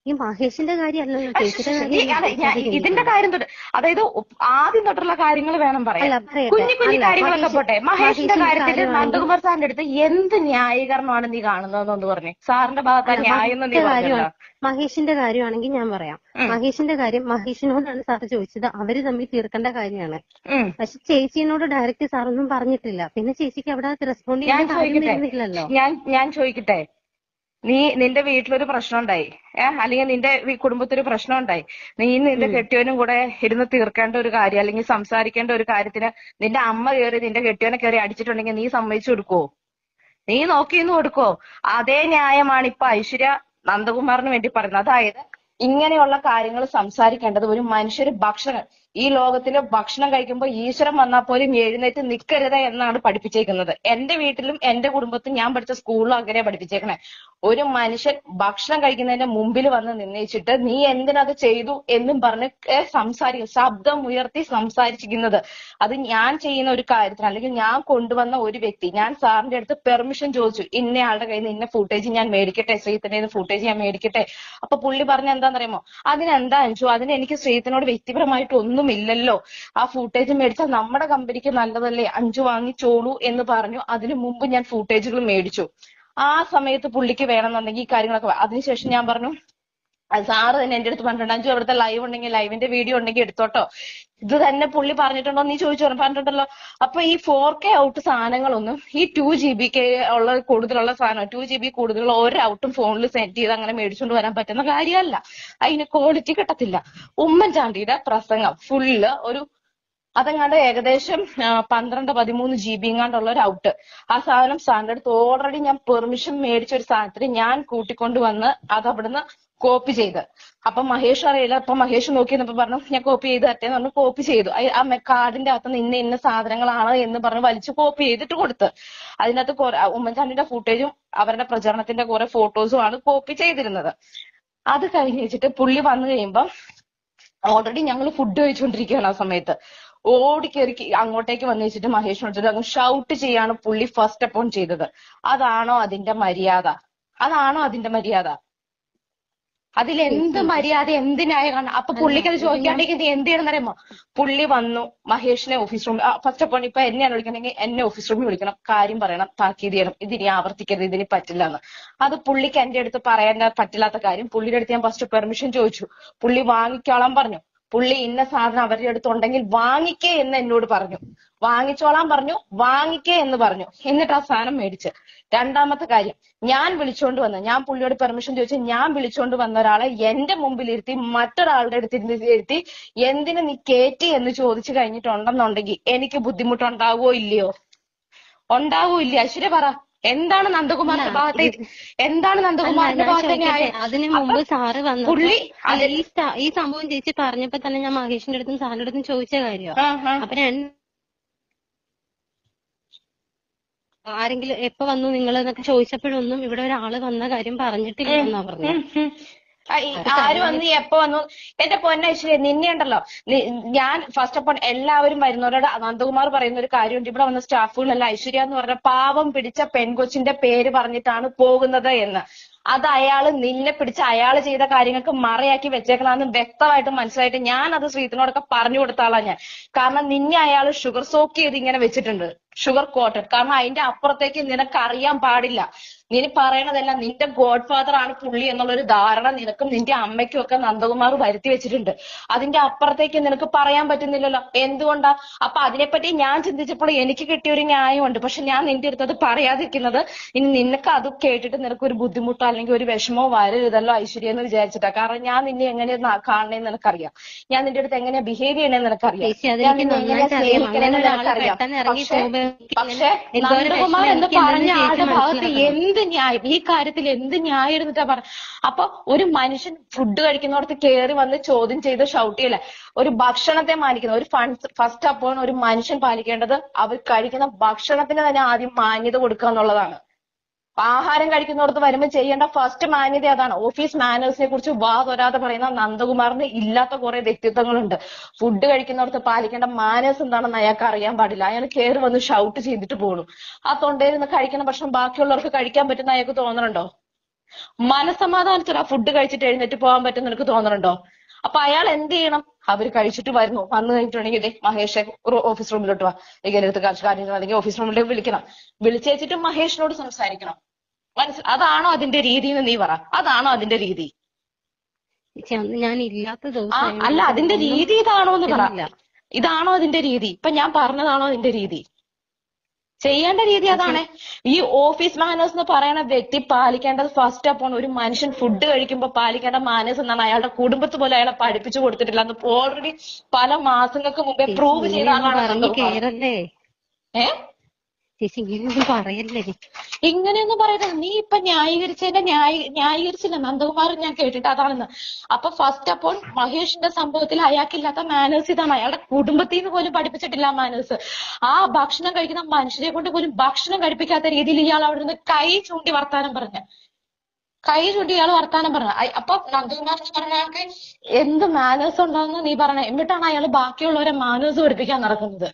ഈ മഹേഷിന്റെ കാര്യമല്ലല്ലോ അയ്യോ, ചേച്ചിയുടെ ഈ- കാര്യം അതെ, ഞാൻ ഇതിന്റെ കാര്യം തൊട്ട് അതായത് ഉ- ആദ്യം തൊട്ടുള്ള കാര്യങ്ങൾ വേണം പറയാൻ അല്ല പറയട്ടെ കുഞ്ഞു കുഞ്ഞു അല്ല, കാര്യങ്ങളൊക്കെ മഹേഷ്- പോട്ടെ മഹേഷിന്റെ മഹേഷിന്റെ കാര്യത്തിൽ കാര്യമാണെങ്കിൽ- നന്ദകുമാർ സാറിന്റെ അടുത്ത് എന്ത് ന്യായീകരണമാണ് നീ കാണുന്നതെന്ന് പറഞ്ഞു സാറിന്റെ ഭാഗത്ത് അല്ല, ന്യായം എന്ന് നീ മഹേഷിന്റെ പറഞ്ഞല്ലോ കാര്യമാണ് മഹേഷിന്റെ കാര്യമാണെങ്കിൽ ഞാൻ പറയാം ഉം. മഹേഷിന്റെ കാര്യം മഹേഷിനോടാണ് സാർ ചോദിച്ചത് അവര് തമ്മിൽ തീർക്കേണ്ട കാര്യമാണ് ഉം. പക്ഷെ ചേച്ചിനോട് ഡയറക്റ്റ് സാർ ഒന്നും പറഞ്ഞിട്ടില്ല പിന്നെ ചേച്ചിക്ക് അവിടെ റെസ്പോണ്ട് ഞാൻ ചെയ്യാൻ കാര്യം ചോദിക്കട്ടെ വരുന്നില്ലല്ലോ ഞാൻ ഞാൻ ചോദിക്കട്ടെ നീ നിന്റെ വീട്ടിലൊരു പ്രശ്നം ഉണ്ടായി ഏഹ് അല്ലെങ്കിൽ നിന്റെ വീ- കുടുംബത്തൊരു പ്രശ്നം ഉണ്ടായി നീ നിന്റെ കെട്ടിയവനും കൂടെ ഇരുന്ന് തീർക്കേണ്ട ഒരു കാര്യം അല്ലെങ്കിൽ സംസാരിക്കേണ്ട ഒരു കാര്യത്തിന് നിന്റെ അമ്മ കയറി നിന്റെ കെട്ടിയവനെ കയറി അടിച്ചിട്ടുണ്ടെങ്കിൽ നീ സമ്മതിച്ചു കൊടുക്കുവോ നീ നോക്കിന്ന് കൊടുക്കോ അതേ ന്യായമാണ് ഇപ്പൊ ഐശ്വര്യ നന്ദകുമാറിന് വേണ്ടി പറയുന്നത് അതായത് ഇങ്ങനെയുള്ള കാര്യങ്ങൾ സംസാരിക്കേണ്ടത് ഒരു മനുഷ്യര് ഭക്ഷണം ഈ ലോകത്തില് ഭക്ഷണം കഴിക്കുമ്പോൾ ഈശ്വരൻ വന്നാൽ പോലും എഴുന്നേറ്റ് നിൽക്കരുത് എന്നാണ് പഠിപ്പിച്ചേക്കുന്നത് എന്റെ വീട്ടിലും എന്റെ കുടുംബത്തിലും ഞാൻ പഠിച്ച സ്കൂളിലും അങ്ങനെ പഠിപ്പിച്ചേക്കണേ ഒരു മനുഷ്യൻ ഭക്ഷണം കഴിക്കുന്നതിന്റെ മുമ്പിൽ വന്ന് നിന്നയിച്ചിട്ട് നീ എന്തിനത് ചെയ്തു എന്നും പറഞ്ഞ് ഏ, സംസാരിക്കും ശബ്ദം ഉയർത്തി സംസാരിച്ചിരിക്കുന്നത് അത് ഞാൻ ചെയ്യുന്ന ഒരു കാര്യത്തിന് അല്ലെങ്കിൽ ഞാൻ കൊണ്ടുവന്ന ഒരു വ്യക്തി ഞാൻ സാറിന്റെ അടുത്ത് പെർമിഷൻ ചോദിച്ചു ഇന്നയാളുടെ കയ്യിൽ നിന്ന് ഇന്ന ഫുട്ടേജ് ഞാൻ മേടിക്കട്ടെ ശ്രീത്തിന്റെ ഫുട്ടേജ് ഞാൻ മേടിക്കട്ടെ അപ്പൊ പുള്ളി പറഞ്ഞ എന്താണെന്നറിയാമോ അതിനെന്താ അഞ്ചു അതിന് എനിക്ക് ശ്രീത്തിനോട് വ്യക്തിപരമായിട്ട് ഒന്നുമില്ലല്ലോ ആ ഫുട്ടേജ് മേടിച്ചാൽ നമ്മുടെ കമ്പനിക്ക് നല്ലതല്ലേ അഞ്ചു വാങ്ങിച്ചോളൂ എന്ന് പറഞ്ഞു അതിനു മുമ്പ് ഞാൻ ഫുട്ടേജുകൾ മേടിച്ചു ആ സമയത്ത് പുള്ളിക്ക് വേണമെന്നുണ്ടെങ്കിൽ ഈ കാര്യങ്ങളൊക്കെ വേ- അതിനുശേഷം ഞാൻ പറഞ്ഞു അത് സാറ് തന്നെ എന്റെ അടുത്ത് പറഞ്ഞിട്ടുണ്ട് അഞ്ചു അവിടുത്തെ ലൈവ് ഉണ്ടെങ്കിൽ ലൈവിന്റെ വീഡിയോ ഉണ്ടെങ്കിൽ എടുത്തോട്ടോ ഇത് തന്നെ പുള്ളി പറഞ്ഞിട്ടുണ്ടോ നീ ചോദിച്ചു പറഞ്ഞു പറഞ്ഞിട്ടുണ്ടല്ലോ അപ്പൊ ഈ ഫോർ കെ ഔട്ട് സാധനങ്ങളൊന്നും ഈ ടു ജി ബി കെ ഉള്ള കൂടുതലുള്ള സാധനം ടു ജി ബി കൂടുതലുള്ള ഒരു ഔട്ടും ഫോണിൽ സെറ്റ് ചെയ്ത് അങ്ങനെ മേടിച്ചുകൊണ്ട് വരാൻ പറ്റുന്ന കാര്യമല്ല അതിന് ക്വാളിറ്റി കിട്ടത്തില്ല ഉമ്മൻചാണ്ടിയുടെ പ്രസംഗം ഫുള്ള് ഒരു അതങ്ങാണ്ട് ഏകദേശം ആ, പന്ത്രണ്ട് പതിമൂന്ന് ജി ബി എങ്ങാണ്ടുള്ള ഒരു ഔട്ട് ആ സാധനം സാറിന്റെ അടുത്ത് ഓൾറെഡി ഞാൻ പെർമിഷൻ മേടിച്ച ഒരു സാധനത്തിന് ഞാൻ കൂട്ടിക്കൊണ്ട് വന്ന് അത് അവിടുന്ന് കോപ്പി ചെയ്ത് അപ്പൊ മഹേഷ് അറിയില്ല അപ്പൊ മഹേഷ് നോക്കി നിന്നപ്പോ പറഞ്ഞു ഞാൻ കോപ്പി ചെയ്ത് തരട്ടെ എന്ന് പറഞ്ഞു കോപ്പി ചെയ്തു അയ് ആ മെ- കാർഡിന്റെ അകത്ത് നിന്ന് ഇന്ന ഇന്ന സാധനങ്ങളാണ് എന്ന് പറഞ്ഞ് വലിച്ചു കോപ്പി ചെയ്തിട്ട് കൊടുത്ത് അതിനകത്ത് കുറെ ഉമ്മൻചാണ്ടിന്റെ ഫുട്ടേജും അവരുടെ പ്രചരണത്തിന്റെ കുറെ ഫോട്ടോസും ആണ് കോപ്പി ചെയ്തിരുന്നത് അത് കഴിഞ്ഞ് വെച്ചിട്ട് പുള്ളി വന്നു കഴിയുമ്പം ഓൾറെഡി ഞങ്ങൾ ഫുഡ് കഴിച്ചുകൊണ്ടിരിക്കുകയാണ് ആ സമയത്ത് ഓടി കയറി അങ്ങോട്ടേക്ക് വന്നു വെച്ചിട്ട് മഹേഷ് വിളിച്ചിട്ട് അങ്ങ് ഷൗട്ട് ചെയ്യാണ് പുള്ളി ഫസ്റ്റ് അപ്പോൺ ചെയ്തത് അതാണോ അതിന്റെ മര്യാദ അതാണോ അതിന്റെ മര്യാദ അതിൽ എന്ത് മര്യാദ എന്ത് ന്യായമാണ് അപ്പൊ പുള്ളിക്ക് അത് ചോദിക്കാണ്ടെങ്കിൽ നീ എന്ത് ചെയ്യണം അറിയാമോ പുള്ളി വന്നു മഹേഷിനെ ഓഫീസ് റൂമിൽ ഫസ്റ്റ് ഓഫ് ഓൾ ഇപ്പൊ എന്നെയാണ് വിളിക്കണമെങ്കിൽ എന്നെ ഓഫീസ് റൂമിൽ വിളിക്കണം കാര്യം പറയണം താക്കീത് ചെയ്യണം ഇതിനി ആവർത്തിക്കരുത് ഇതിനി പറ്റില്ല എന്ന് അത് പുള്ളിക്ക് എന്റെ അടുത്ത് പറയാൻ പറ്റില്ലാത്ത കാര്യം പുള്ളിയുടെ അടുത്ത് ഞാൻ ഫസ്റ്റ് പെർമിഷൻ ചോദിച്ചു പുള്ളി വാങ്ങിക്കോളാൻ പറഞ്ഞു പുള്ളി ഇന്ന സാധനം അവരുടെ അടുത്തുണ്ടെങ്കിൽ വാങ്ങിക്കേ എന്ന് എന്നോട് പറഞ്ഞു വാങ്ങിച്ചോളാൻ പറഞ്ഞു വാങ്ങിക്കേ എന്ന് പറഞ്ഞു എന്നിട്ട് ആ സാധനം മേടിച്ച് രണ്ടാമത്തെ കാര്യം ഞാൻ വിളിച്ചോണ്ട് വന്ന ഞാൻ പുള്ളിയോട് പെർമിഷൻ ചോദിച്ചു ഞാൻ വിളിച്ചോണ്ട് വന്ന ഒരാളെ എന്റെ മുമ്പിൽ ഇരുത്തി മറ്റൊരാളുടെ അടുത്ത് ഇരുത്തി ഇരുത്തി എന്തിനു നീ കേറ്റി എന്ന് ചോദിച്ചു കഴിഞ്ഞിട്ടുണ്ടെന്നുണ്ടെങ്കിൽ എനിക്ക് ബുദ്ധിമുട്ടുണ്ടാവോ ഇല്ലയോ ഉണ്ടാവോ ഇല്ല ഐശ്വര്യ പറ എന്താണ് നന്ദകുമാറിന്റെ ഭാഗത്തെ എന്താണ് നന്ദകുമാറിന്റെ ഞാൻ ഭാഗത്തെ ചോദിക്കട്ടെ ന്യായം അതിന് മുമ്പ് സാറ് വന്നപ്പോ പുള്ളി അല്ല ഈ sta- ഈ സംഭവം ചേച്ചി പറഞ്ഞപ്പോ തന്നെ ഞാൻ മഹേഷിന്റെ അടുത്തും സാറിന്റെ അടുത്തും ചോദിച്ച കാര്യമാ ആ, ആ. അപ്പൊ രണ്ട് ആരെങ്കിലും എപ്പോ വന്നു നിങ്ങൾ എന്നൊക്കെ ചോദിച്ചപ്പോഴൊന്നും ഇവിടെ ഒരാള് വന്ന കാര്യം പറഞ്ഞിട്ടില്ല എന്നാ പറഞ്ഞു ഉം, ഉം. ആ, ഈ ആര് വന്നു എപ്പോ വന്നു എന്റെ പൊന്നൈശ്വര്യ നിന്നെ ഉണ്ടല്ലോ നി- ഞാൻ ഫസ്റ്റ് ഓഫ് ഓൾ എല്ലാവരും വരുന്നവരോട് നന്ദകുമാർ പറയുന്ന ഒരു കാര്യമുണ്ട് ഇവിടെ വന്ന സ്റ്റാഫുകളെല്ലാം ഐശ്വര്യ എന്ന് പറഞ്ഞ പാവം പിടിച്ച പെൺകൊച്ചിന്റെ പേര് പറഞ്ഞിട്ടാണ് പോകുന്നത് എന്ന് അത് അയാള് നിന്നെ പിടിച്ച് അയാള് ചെയ്ത കാര്യങ്ങൾക്ക് മറയാക്കി വെച്ചേക്കണമെന്ന് വ്യക്തമായിട്ട് മനസ്സിലായിട്ട് ഞാൻ അത് ശ്രീത്തിനോടൊക്കെ പറഞ്ഞു കൊടുത്ത ആളാ ഞാൻ കാരണം നിന്നെ അയാള് ഷുഗർ സോക്ക് ചെയ്ത് ഇങ്ങനെ വെച്ചിട്ടുണ്ട് ഷുഗർ കോട്ടഡ് കാരണം അതിന്റെ അപ്പുറത്തേക്ക് നിനക്ക് അറിയാൻ പാടില്ല നീ പറയണതെല്ലാം നിന്റെ ഗോഡ് ഫാദർ ആണ് പുള്ളി എന്നുള്ളൊരു ധാരണ നിനക്കും നിന്റെ അമ്മയ്ക്കും ഒക്കെ നന്ദകുമാർ വരുത്തി വെച്ചിട്ടുണ്ട് അതിന്റെ അപ്പുറത്തേക്ക് നിനക്ക് പറയാൻ പറ്റുന്നില്ലല്ലോ എന്തുകൊണ്ടാ അപ്പൊ അതിനെപ്പറ്റി ഞാൻ ചിന്തിച്ചപ്പോൾ എനിക്ക് കിട്ടിയ ഒരു ന്യായമുണ്ട് പക്ഷെ ഞാൻ നിന്റെ അടുത്ത് അത് പറയാതിരിക്കുന്നത് ഇനി നിനക്ക് അത് കേട്ടിട്ട് നിനക്ക് ഒരു ബുദ്ധിമുട്ടോ അല്ലെങ്കിൽ ഒരു വിഷമോ വരരുതല്ലോ ഐശ്വര്യ എന്ന് വിചാരിച്ചിട്ടാ കാരണം ഞാൻ നിന്നെ എങ്ങനെയാ കാണണേന്ന് നിനക്കറിയാം ഞാൻ നിന്റെ അടുത്ത് എങ്ങനെയാ ബിഹേവ് ചെയ്യണേന്ന് നിനക്കറിയാം ചേച്ചി ഞാൻ അതെനിക്ക് നിന്നെ എങ്ങനെയാ നന്നായിട്ട് അറിയാം അങ്ങനെ സ്നേഹിക്കണേന്ന് ഒരാള് നിനക്കറിയാം പെട്ടെന്ന് ഇറങ്ങി പക്ഷേ പോകുമ്പോ എനിക്ക് പക്ഷേ ഇങ്ങനെ എന്തോ ഒരു നന്ദകുമാർ വിഷമം എന്ന് എനിക്ക് പറഞ്ഞ എന്തെന്ന് ആളുടെ ചേച്ചി ഭാഗത്ത് മനസ്സിലാക്കണം. എന്ത് ന്യായം ഈ കാര്യത്തിൽ എന്ത് ന്യായം ഇരുന്നിട്ടാ പറ അപ്പൊ ഒരു മനുഷ്യൻ ഫുഡ് കഴിക്കുന്നിടത്ത് കയറി വന്ന് ചോദ്യം ചെയ്ത് ഷൗട്ട് ചെയ്യല ഒരു ഭക്ഷണത്തെ മാനിക്കുന്ന ഒരു ഫസ്റ്റ് അപ്പോൾ ഒരു മനുഷ്യൻ പാലിക്കേണ്ടത് അവർ കഴിക്കുന്ന ഭക്ഷണത്തിന് തന്നെ ആദ്യം മാന്യത കൊടുക്കുക എന്നുള്ളതാണ് ആഹാരം കഴിക്കുന്നിടത്ത് വരുമ്പോൾ ചെയ്യേണ്ട ഫസ്റ്റ് മാന്യത അതാണ് ഓഫീസ് മാനേഴ്സിനെ കുറിച്ച് വാ തൊരാതെ പറയുന്ന നന്ദകുമാറിന് ഇല്ലാത്ത കുറെ വ്യക്തിത്വങ്ങളുണ്ട് ഫുഡ് കഴിക്കുന്നിടത്ത് പാലിക്കേണ്ട മാനേഴ്സ് എന്താണെന്ന് അയാൾക്ക് അറിയാൻ പാടില്ല അയാൾ കയറി വന്ന് ഷൗട്ട് ചെയ്തിട്ട് പോണു ആ തൊണ്ടയിൽ നിന്ന് കഴിക്കുന്ന ഭക്ഷണം ബാക്കിയുള്ളവർക്ക് കഴിക്കാൻ പറ്റുന്ന അയാൾക്ക് തോന്നണുണ്ടോ മനസമാധാനത്തോടെ ആ ഫുഡ് കഴിച്ചിട്ട് എഴുന്നേറ്റ് പോകാൻ പറ്റും നിനക്ക് തോന്നുന്നുണ്ടോ അപ്പൊ അയാൾ എന്ത് ചെയ്യണം അവര് കഴിച്ചിട്ട് വരുന്നു വന്നു കഴിഞ്ഞിട്ടുണ്ടെങ്കിൽ ദേ മഹേഷ് ഓഫീസ് റൂമിലോട്ട് വാ ഇങ്ങനെ അടുത്ത് കാര്യം കാര്യങ്ങൾ അല്ലെങ്കിൽ ഓഫീസ് റൂമിലേക്ക് വിളിക്കണം വിളിച്ചേച്ചിട്ട് മഹേഷിനോട് സംസാരിക്കണം മനസ്സിൽ അതാണോ അതിന്റെ രീതി എന്ന് നീ പറ അതാണോ അതിന്റെ രീതി ചേച്ചി അന്ന് ഞാൻ ഇല്ലാത്ത ആ ദിവസം അല്ല അതിന്റെ രീതി ഇതാണോ എന്ന് പറ ഇല്ല. ഇതാണോ അതിന്റെ രീതി ഇപ്പൊ ഞാൻ പറഞ്ഞതാണോ അതിന്റെ രീതി ചെയ്യേണ്ട രീതി അതാണ് ഈ ഓഫീസ് മാനേഴ്സ് എന്ന് പറയുന്ന വ്യക്തി പാലിക്കേണ്ടത് ഫസ്റ്റ് അപ്പോൾ ഒരു മനുഷ്യൻ ഫുഡ് കഴിക്കുമ്പോൾ പാലിക്കേണ്ട മാനേഴ്സ് എന്നാണ് അയാളുടെ കുടുംബത്ത് പോലും അയാളെ പഠിപ്പിച്ചു കൊടുത്തിട്ടില്ല എന്ന് ഓൾറെഡി പല മാസങ്ങൾക്ക് മുമ്പേ പ്രൂവ് ചെയ്ത ഇങ്ങനെയൊന്നും ആളാണ് പറഞ്ഞു നന്ദകുമാർ. കേറല്ലേ ഏ ചേച്ചി ഇങ്ങനെയൊന്നും പറയല്ലേ ഇങ്ങനെയൊന്നും പറയുന്നത് നീ ഇപ്പൊ ന്യായീകരിച്ചതിന്റെ ന്യായ ന്യായീകരിച്ചില്ല നന്ദകുമാർ ഞാൻ കേട്ടിട്ട് അതാണെന്ന് അപ്പൊ ഫസ്റ്റ് അപ്പോൾ മഹേഷിന്റെ സംഭവത്തിൽ അയാൾക്കില്ലാത്ത മാനേഴ്സ് ഇതാണ് അയാളുടെ കുടുംബത്തിൽ നിന്ന് പോലും പഠിപ്പിച്ചിട്ടില്ല മാനേഴ്സ് ആ ഭക്ഷണം കഴിക്കുന്ന മനുഷ്യരെ കൊണ്ട് പോലും ഭക്ഷണം കഴിപ്പിക്കാത്ത രീതിയിൽ ഇയാൾ അവിടെ നിന്ന് കൈ ചൂണ്ടി വർത്താനം പറഞ്ഞ കൈ ചൂണ്ടി ഇയാൾ വർത്താനം പറഞ്ഞ അയ് അപ്പൊ നന്ദകുമാർ എന്ന് പറഞ്ഞ അയാൾക്ക് എന്ത് മാനേഴ്സ് ഉണ്ടാവുന്ന നീ പറഞ്ഞ എന്നിട്ടാണ് അയാൾ ബാക്കിയുള്ളവരെ മാനേഴ്സ് പഠിപ്പിക്കാൻ നടക്കുന്നത്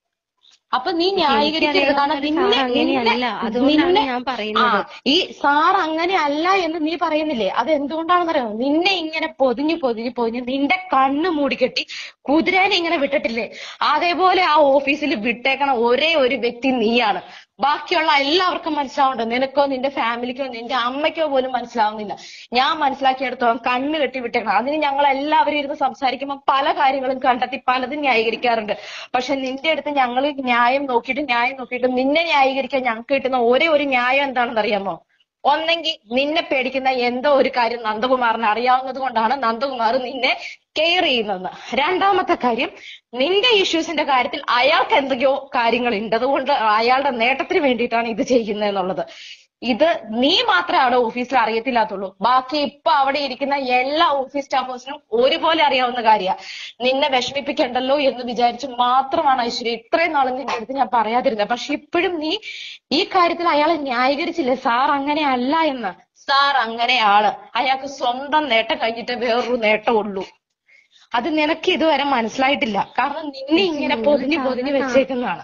അപ്പൊ നീ ന്യായീകരിക്കരുത് കാരണം നിന്നെ അങ്ങനെയല്ല നിന്നെ അതുകൊണ്ടാണ് നിന്നെ ഞാൻ ആ പറയുന്നത് ഈ സാർ അങ്ങനെ അല്ല എന്ന് നീ പറയുന്നില്ലേ അത് എന്തുകൊണ്ടാണെന്ന് അറിയാമോ നിന്നെ ഇങ്ങനെ പൊതിഞ്ഞു പൊതിഞ്ഞു പൊതിഞ്ഞ് നിന്റെ കണ്ണ് മൂടിക്കെട്ടി കുതിരേനെ ഇങ്ങനെ വിട്ടിട്ടില്ലേ അതേപോലെ ആ ഓഫീസിൽ വിട്ടേക്കണ ഒരേ ഒരു വ്യക്തി നീയാണ് ബാക്കിയുള്ള എല്ലാവർക്കും മനസ്സിലാവുന്നുണ്ട് നിനക്കോ നിന്റെ ഫാമിലിക്കോ നിന്റെ അമ്മയ്ക്കോ പോലും മനസ്സിലാവുന്നില്ല ഞാൻ മനസ്സിലാക്കിയെടുത്തോളം കണ്ണ് കെട്ടി വിട്ടേക്കണം അതിന് ഞങ്ങൾ എല്ലാവരും ഇരുന്ന് സംസാരിക്കുമ്പോൾ പല കാര്യങ്ങളും കണ്ടെത്തി പലതും ന്യായീകരിക്കാറുണ്ട് പക്ഷെ നിന്റെ അടുത്ത് ഞങ്ങൾ ന്യായം നോക്കിയിട്ട് ന്യായം നോക്കിയിട്ട് നിന്നെ ന്യായീകരിക്കാൻ ഞങ്ങൾക്ക് കിട്ടുന്ന ഒരേ ഒരു ന്യായം എന്താണെന്ന് അറിയാമോ ഒന്നെങ്കിൽ നിന്നെ പേടിക്കുന്ന എന്തോ ഒരു കാര്യം നന്ദകുമാറിന് അറിയാവുന്നത് കൊണ്ടാണ് നന്ദകുമാർ നിന്നെ കെയർ ചെയ്യുന്നത് രണ്ടാമത്തെ കാര്യം നിന്റെ ഇഷ്യൂസിന്റെ കാര്യത്തിൽ അയാൾക്ക് എന്തൊക്കെയോ കാര്യങ്ങൾ ഉണ്ട് അതുകൊണ്ട് അയാളുടെ നേട്ടത്തിന് വേണ്ടിയിട്ടാണ് ഇത് ചെയ്യുന്നത് എന്നുള്ളത് ഇത് നീ മാത്രമാണ് ഓഫീസിൽ അറിയത്തില്ലാത്തുള്ളൂ ബാക്കി ഇപ്പൊ അവിടെ ഇരിക്കുന്ന എല്ലാ ഓഫീസ് സ്റ്റാഫേഴ്സിനും ഒരുപോലെ അറിയാവുന്ന കാര്യമാണ് നിന്നെ വിഷമിപ്പിക്കണ്ടല്ലോ എന്ന് വിചാരിച്ച് മാത്രമാണ് ഐശ്വര്യ ഇത്രയും നാളും നിന്റെ അടുത്ത് ഞാൻ പറയാതിരുന്നത് പക്ഷെ ഇപ്പോഴും നീ ഈ കാര്യത്തിൽ അയാളെ ന്യായീകരിച്ചില്ലേ സാർ അങ്ങനെ അല്ല എന്ന് സാർ അങ്ങനെയാണ് അയാൾക്ക് സ്വന്തം നേട്ടം കഴിഞ്ഞിട്ട് വേറൊരു നേട്ടമുള്ളൂ അത് നിനക്ക് ഇതുവരെ മനസ്സിലായിട്ടില്ല കാരണം നിന്നെ ഇങ്ങനെ പൊതിഞ്ഞു പൊതിഞ്ഞു വെച്ചേക്കുന്നതാണ്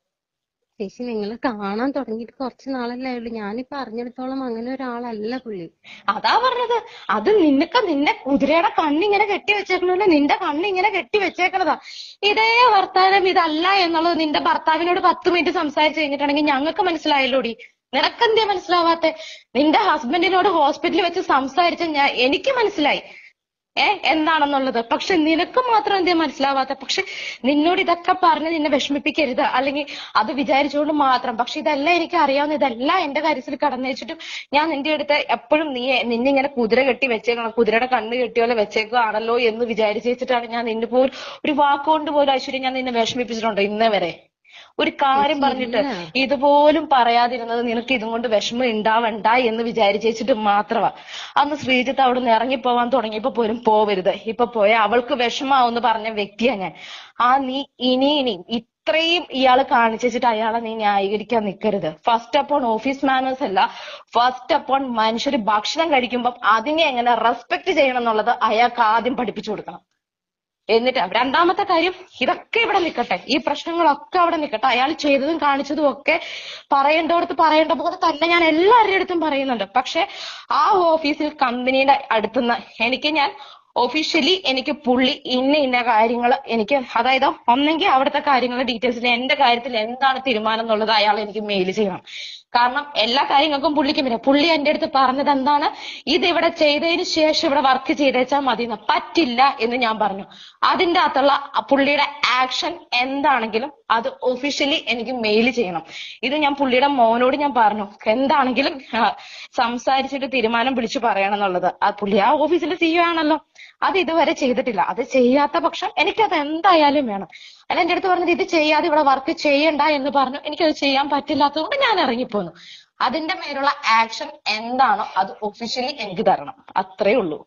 ചേച്ചി നിങ്ങൾ കാണാൻ തുടങ്ങിയിട്ട് കുറച്ച് നാളല്ലേ ഉള്ളൂ ഞാനിപ്പോ അറിഞ്ഞിടത്തോളം അങ്ങനെ ഒരാളല്ല പുള്ളി അതാ പറഞ്ഞത് അത് നിനക്ക് നിന്നെ കുതിരയുടെ കണ്ണിങ്ങനെ കെട്ടി വെച്ചേക്കണല്ലോ നിന്റെ കണ്ണിങ്ങനെ കെട്ടി വെച്ചേക്കണതാ ഇതേ വർത്താനം ഇതല്ല എന്നുള്ളത് നിന്റെ ഭർത്താവിനോട് പത്ത് മിനിറ്റ് സംസാരിച്ചു കഴിഞ്ഞിട്ടുണ്ടെങ്കിൽ ഞങ്ങൾക്ക് മനസ്സിലായല്ലോടി നിനക്കെന്തേ മനസ്സിലാവാത്തെ നിന്റെ ഹസ്ബൻഡിനോട് ഹോസ്പിറ്റലിൽ വെച്ച് സംസാരിച്ച ഞാൻ എനിക്ക് മനസ്സിലായി ഏ എന്താണെന്നുള്ളത് പക്ഷെ നിനക്ക് മാത്രം എന്തേ മനസ്സിലാവാത്ത പക്ഷെ നിന്നോട് ഇതൊക്കെ പറഞ്ഞ് നിന്നെ വിഷമിപ്പിക്കരുത് അല്ലെങ്കിൽ അത് വിചാരിച്ചുകൊണ്ട് മാത്രം പക്ഷെ ഇതെല്ലാം എനിക്ക് അറിയാവുന്ന ഇതെല്ലാം എന്റെ കാര്യത്തിൽ കടന്നു വെച്ചിട്ടും ഞാൻ നിന്റെ അടുത്ത് എപ്പോഴും നീ നിന്നെ ഇങ്ങനെ കുതിര കെട്ടി വെച്ചേക്കണം കുതിരയുടെ കണ്ണ് കെട്ടിയോലെ വെച്ചേക്കുകയാണല്ലോ എന്ന് വിചാരിച്ച് വെച്ചിട്ടാണ് ഞാൻ നിന്നെ പോലും ഒരു വാക്കുകൊണ്ട് പോലും ഐശ്വര്യം ഞാൻ നിന്നെ വിഷമിപ്പിച്ചിട്ടുണ്ടോ ഇന്നേ വരെ ഒരു കാര്യം പറഞ്ഞിട്ട് ഇതുപോലും പറയാതിരുന്നത് നിനക്ക് ഇതും കൊണ്ട് വിഷമം ഉണ്ടാവണ്ട എന്ന് വിചാരിച്ച് വെച്ചിട്ട് മാത്രമാ അന്ന് ശ്രീജിത്ത് അവിടെ നിന്ന് ഇറങ്ങിപ്പോവാൻ തുടങ്ങിയപ്പോ പോലും പോവരുത് ഇപ്പൊ പോയ അവൾക്ക് വിഷമാവെന്ന് പറഞ്ഞ വ്യക്തിയാ ഞാൻ ആ നീ ഇനി ഇനി ഇത്രയും ഇയാൾ കാണിച്ചു വെച്ചിട്ട് അയാളെ നീ ന്യായീകരിക്കാൻ നിൽക്കരുത് ഫസ്റ്റ് അപ്പോൺ ഓഫീസ് മാനേഴ്സ് അല്ല ഫസ്റ്റ് അപ്പോൺ മനുഷ്യർ ഭക്ഷണം കഴിക്കുമ്പോൾ അതിനെ എങ്ങനെ റെസ്പെക്ട് ചെയ്യണം എന്നുള്ളത് അയാൾക്ക് ആദ്യം പഠിപ്പിച്ചു കൊടുക്കണം എന്നിട്ട് രണ്ടാമത്തെ കാര്യം ഇതൊക്കെ ഇവിടെ നിൽക്കട്ടെ ഈ പ്രശ്നങ്ങളൊക്കെ അവിടെ നിൽക്കട്ടെ അയാൾ ചെയ്തതും കാണിച്ചതും ഒക്കെ പറയേണ്ടടുത്ത് പറയേണ്ട പോലെ തന്നെ ഞാൻ എല്ലാവരുടെ അടുത്തും പറയുന്നുണ്ട് പക്ഷെ ആ ഓഫീസിൽ കമ്പനിയുടെ അടുത്തുനിന്ന് എനിക്ക് ഞാൻ ഒഫീഷ്യലി എനിക്ക് പുള്ളി ഇന്ന ഇന്ന കാര്യങ്ങൾ എനിക്ക് അതായത് ഒന്നെങ്കിൽ അവിടുത്തെ കാര്യങ്ങൾ ഡീറ്റെയിൽസിൽ എന്റെ കാര്യത്തിൽ എന്താണ് തീരുമാനം എന്നുള്ളത് അയാൾ എനിക്ക് മെയിൽ ചെയ്യണം കാരണം എല്ലാ കാര്യങ്ങൾക്കും പുള്ളിക്ക് പിന്നെ പുള്ളി എന്റെ അടുത്ത് പറഞ്ഞത് എന്താണ് ഇത് ഇവിടെ ചെയ്തതിന് ശേഷം ഇവിടെ വർക്ക് ചെയ്തേച്ചാൽ മതി എന്ന് പറ്റില്ല എന്ന് ഞാൻ പറഞ്ഞു അതിന്റെ അകത്തുള്ള ആ പുള്ളിയുടെ ആക്ഷൻ എന്താണെങ്കിലും അത് ഒഫീഷ്യലി എനിക്ക് മെയിൽ ചെയ്യണം ഇത് ഞാൻ പുള്ളിയുടെ മോനോട് ഞാൻ പറഞ്ഞു എന്താണെങ്കിലും ആ, സംസാരിച്ചിട്ട് തീരുമാനം വിളിച്ചു പറയണം എന്നുള്ളത് ആ പുള്ളി ആ ഓഫീസിൽ സിഇഒ ആണല്ലോ അത് ഇതുവരെ ചെയ്തിട്ടില്ല അത് ചെയ്യാത്ത പക്ഷം എനിക്കത് എന്തായാലും വേണം അല്ല എന്റെ അടുത്ത് പറഞ്ഞത് ഇത് ചെയ്യാതെ ഇവിടെ വർക്ക് ചെയ്യണ്ട എന്ന് പറഞ്ഞു എനിക്കത് ചെയ്യാൻ പറ്റില്ലാത്തതുകൊണ്ട് ഞാൻ ഇറങ്ങിപ്പോന്നു അതിന്റെ മേലുള്ള ആക്ഷൻ എന്താണോ അത് ഒഫീഷ്യലി എനിക്ക് തരണം അത്രേ ഉള്ളൂ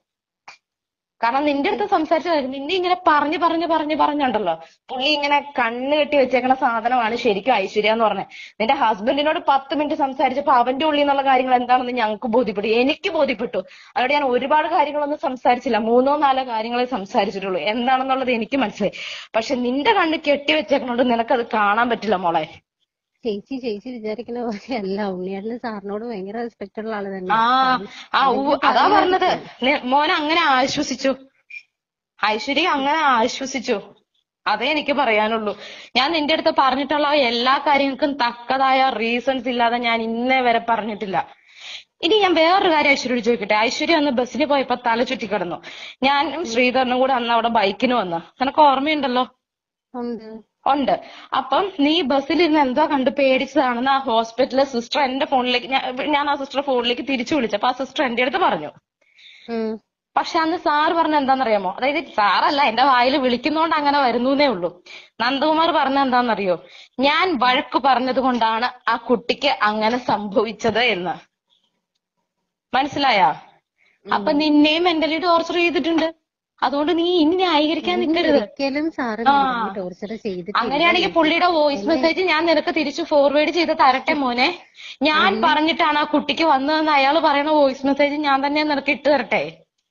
കാരണം നിന്റെ അടുത്ത് സംസാരിച്ച കാര്യം നിന്നെ ഇങ്ങനെ പറഞ്ഞു പറഞ്ഞു പറഞ്ഞു പറഞ്ഞുണ്ടല്ലോ പുള്ളി ഇങ്ങനെ കണ്ണ് കെട്ടി വെച്ചേക്കണ സാധനമാണ് ശരിക്കും ഐശ്വര്യ എന്ന് പറഞ്ഞത് നിന്റെ ഹസ്ബൻഡിനോട് പത്ത് മിനിറ്റ് സംസാരിച്ചപ്പോ അവന്റെ ഉള്ളിൽ നിന്നുള്ള കാര്യങ്ങൾ എന്താണെന്ന് ഞങ്ങൾക്ക് ബോധ്യപ്പെട്ടു എനിക്ക് ബോധ്യപ്പെട്ടു അതോടെ ഞാൻ ഒരുപാട് കാര്യങ്ങളൊന്നും സംസാരിച്ചില്ല മൂന്നോ നാലോ കാര്യങ്ങളെ സംസാരിച്ചിട്ടുള്ളൂ എന്താണെന്നുള്ളത് എനിക്ക് മനസ്സിലായി പക്ഷെ നിന്റെ കണ്ണ് കെട്ടി വെച്ചേക്കണോണ്ട് നിനക്കത് കാണാൻ പറ്റില്ല മോളെ ചേച്ചി ചേച്ചി വിചാരിക്കുന്ന പോലെ അല്ല ഉണ്ണിയേട്ടന് സാറിനോട് ഭയങ്കര റെസ്പെക്ട് ഉള്ള ആള് തന്നെ ആ ആ ഉവ്വ് അതാ പറഞ്ഞത് നി- മോൻ അങ്ങനെ ആശ്വസിച്ചു ഐശ്വര്യ അങ്ങനെ ആശ്വസിച്ചു അതേ എനിക്ക് പറയാനുള്ളൂ ഞാൻ നിന്റെ അടുത്ത് പറഞ്ഞിട്ടുള്ള എല്ലാ കാര്യങ്ങൾക്കും തക്കതായ റീസൺസ് ഇല്ലാതെ ഞാൻ ഇന്നേ വരെ പറഞ്ഞിട്ടില്ല ഇനി ഞാൻ വേറൊരു കാര്യം ഐശ്വര്യോട് ചോദിക്കട്ടെ ഐശ്വര്യ അന്ന് ബസ്സിന് പോയപ്പോ തല ചുറ്റി കിടന്നു ഞാനും ശ്രീധരനും കൂടെ അന്ന് അവിടെ ബൈക്കിന് വന്നു നിനക്ക് ഓർമ്മയുണ്ടല്ലോ ഉണ്ട് ഉണ്ട് അപ്പം നീ ബസ്സിൽ ഇരുന്ന് എന്തോ കണ്ട് പേടിച്ചതാണെന്ന് ആ ഹോസ്പിറ്റലിലെ സിസ്റ്റർ എന്റെ ഫോണിലേക്ക് ഞാൻ ഞാൻ ആ സിസ്റ്റർ ഫോണിലേക്ക് തിരിച്ചു വിളിച്ചപ്പോ ആ സിസ്റ്റർ എന്റെ അടുത്ത് പറഞ്ഞു ഉം പക്ഷെ അന്ന് സാർ പറഞ്ഞ എന്താണെന്നറിയാമോ അതായത് സാറല്ല എന്റെ വായിൽ വിളിക്കുന്നോണ്ട് അങ്ങനെ വരുന്നേ ഉള്ളൂ നന്ദകുമാർ പറഞ്ഞ എന്താണെന്നറിയോ ഞാൻ വഴക്ക് പറഞ്ഞത് കൊണ്ടാണ് ആ കുട്ടിക്ക് അങ്ങനെ സംഭവിച്ചത് എന്ന് മനസ്സിലായാ അപ്പൊ നിന്നെയും മെന്റലി ടോർച്ചർ ചെയ്തിട്ടുണ്ട് അതുകൊണ്ട് നീ ഇനി ന്യായീകരിക്കാൻ നിൽക്കരുത് ഒരിക്കലും സാറ് ആ. ടോർച്ചർ ചെയ്തിട്ടില്ല അങ്ങനെയാണെങ്കിൽ പുള്ളിയുടെ വോയിസ് മെസ്സേജ് ഞാൻ നിനക്ക് തിരിച്ചു ഫോർവേഡ് ചെയ്ത് തരട്ടെ മോനെ ഞാൻ പറഞ്ഞിട്ടാണ് ആ കുട്ടിക്ക് വന്നതെന്ന് അയാൾ പറയുന്ന വോയിസ് മെസ്സേജ് ഞാൻ തന്നെ നിനക്ക് ഇട്ട് തരട്ടെ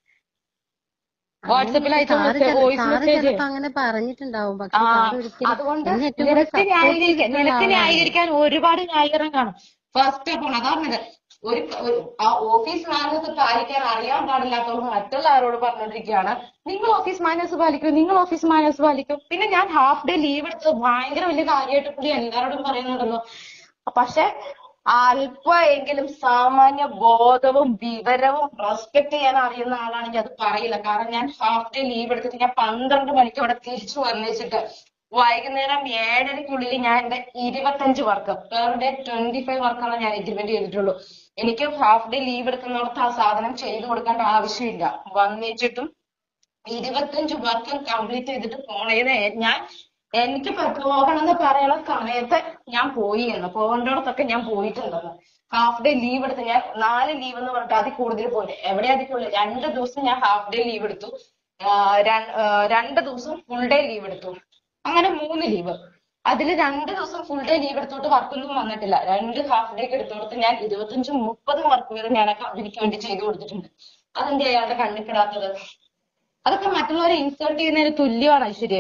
വാട്സപ്പിൽ അയച്ച സാറ് ചെല- വോയിസ് സാറ് മെസ്സേജ് ചിലപ്പോ അങ്ങനെ പറഞ്ഞിട്ടുണ്ടാവും പക്ഷെ ആ സാറ് ഒരിക്കലും അതുകൊണ്ട് എന്നെ ഏറ്റവും കൂടുതൽ നിനക്ക് support ന്യായീകരിക്കാൻ ചെയ്തിട്ടുള്ള നിനക്ക് ആളാണ്. ന്യായീകരിക്കാൻ ഒരുപാട് ന്യായീകരണം കാണും ഫസ്റ്റ് ഓഫ് ഓൾ അതാ പറഞ്ഞത് ഒരു ഒരു- ആ ഓഫീസ് മാനേഴ്സ് പാലിക്കാൻ അറിയാൻ പാടില്ലാത്തവർ മറ്റുള്ളവരോട് പറഞ്ഞോണ്ടിരിക്കുകയാണ് നിങ്ങൾ ഓഫീസ് മാനേഴ്സ് പാലിക്കൂ നിങ്ങൾ ഓഫീസ് മാനേഴ്സ് പാലിക്കൂ പിന്നെ ഞാൻ ഹാഫ് ഡേ ലീവ് എടുത്ത് ഭയങ്കര വലിയ കാര്യമായിട്ട് കൂടി എല്ലാവരോടും പറയുന്നുണ്ടല്ലോ പക്ഷെ അല്പമെങ്കിലും സാമാന്യ ബോധവും വിവരവും റെസ്പെക്ട് ചെയ്യാൻ അറിയുന്ന ആളാണെങ്കിൽ അത് പറയില്ല കാരണം ഞാൻ ഹാഫ് ഡേ ലീവ് എടുത്തിട്ട് ഞാൻ പന്ത്രണ്ട് മണിക്ക് അവിടെ തിരിച്ചു വന്നേച്ചിട്ട് വൈകുന്നേരം ഏഴരയ്ക്കുള്ളിൽ ഞാൻ എന്റെ ഇരുപത്തഞ്ച് work per day twenty five വർക്കാണ് ഞാൻ എഗ്രിമെന്റ് ചെയ്തിട്ടുള്ളൂ എനിക്ക് ഹാഫ് ഡേ ലീവ് എടുക്കുന്നിടത്ത് ആ സാധനം ചെയ്തു കൊടുക്കേണ്ട ആവശ്യമില്ല വന്നേച്ചിട്ടും ഇരുപത്തഞ്ച് വർഷം കംപ്ലീറ്റ് ചെയ്തിട്ട് പോണേന്ന് ഞാൻ എനിക്ക് പ- പോകണമെന്ന് പറയണ സമയത്ത് ഞാൻ പോയി എന്ന് പോകേണ്ടിടത്തൊക്കെ ഞാൻ പോയിട്ടുണ്ടെന്ന് ഹാഫ് ഡേ ലീവ് എടുത്ത് ഞാൻ നാല് ലീവ് എന്ന് പറഞ്ഞിട്ട് അതിൽ കൂടുതൽ പോയി എവിടെ അതിൽ കൂടുതൽ രണ്ട് ദിവസം ഞാൻ ഹാഫ് ഡേ ലീവ് എടുത്തു ആ, ര- ആ, രണ്ട് ദിവസം ഫുൾ ഡേ ലീവ് എടുത്തു അങ്ങനെ മൂന്ന് ലീവ് അതിൽ രണ്ട് ദിവസം ഫുൾ ഡേ ലീവ് എടുത്തോട്ട് വർക്കൊന്നും വന്നിട്ടില്ല രണ്ട് ഹാഫ് ഡേക്ക് എടുത്തോട്ട് ഞാൻ ഇരുപത്തഞ്ചും മുപ്പതും വർക്ക് വരെ ഞാൻ ആ കമ്പനിക്ക് വേണ്ടി ചെയ്തു കൊടുത്തിട്ടുണ്ട് അതെന്താ അയാളുടെ കണ്ണിൽ പെടാത്തത് അതൊക്കെ മറ്റുള്ളവരെ ഇൻസൾട്ട് ചെയ്യുന്നതിന് തുല്യമാണ് ഐശ്വര്യ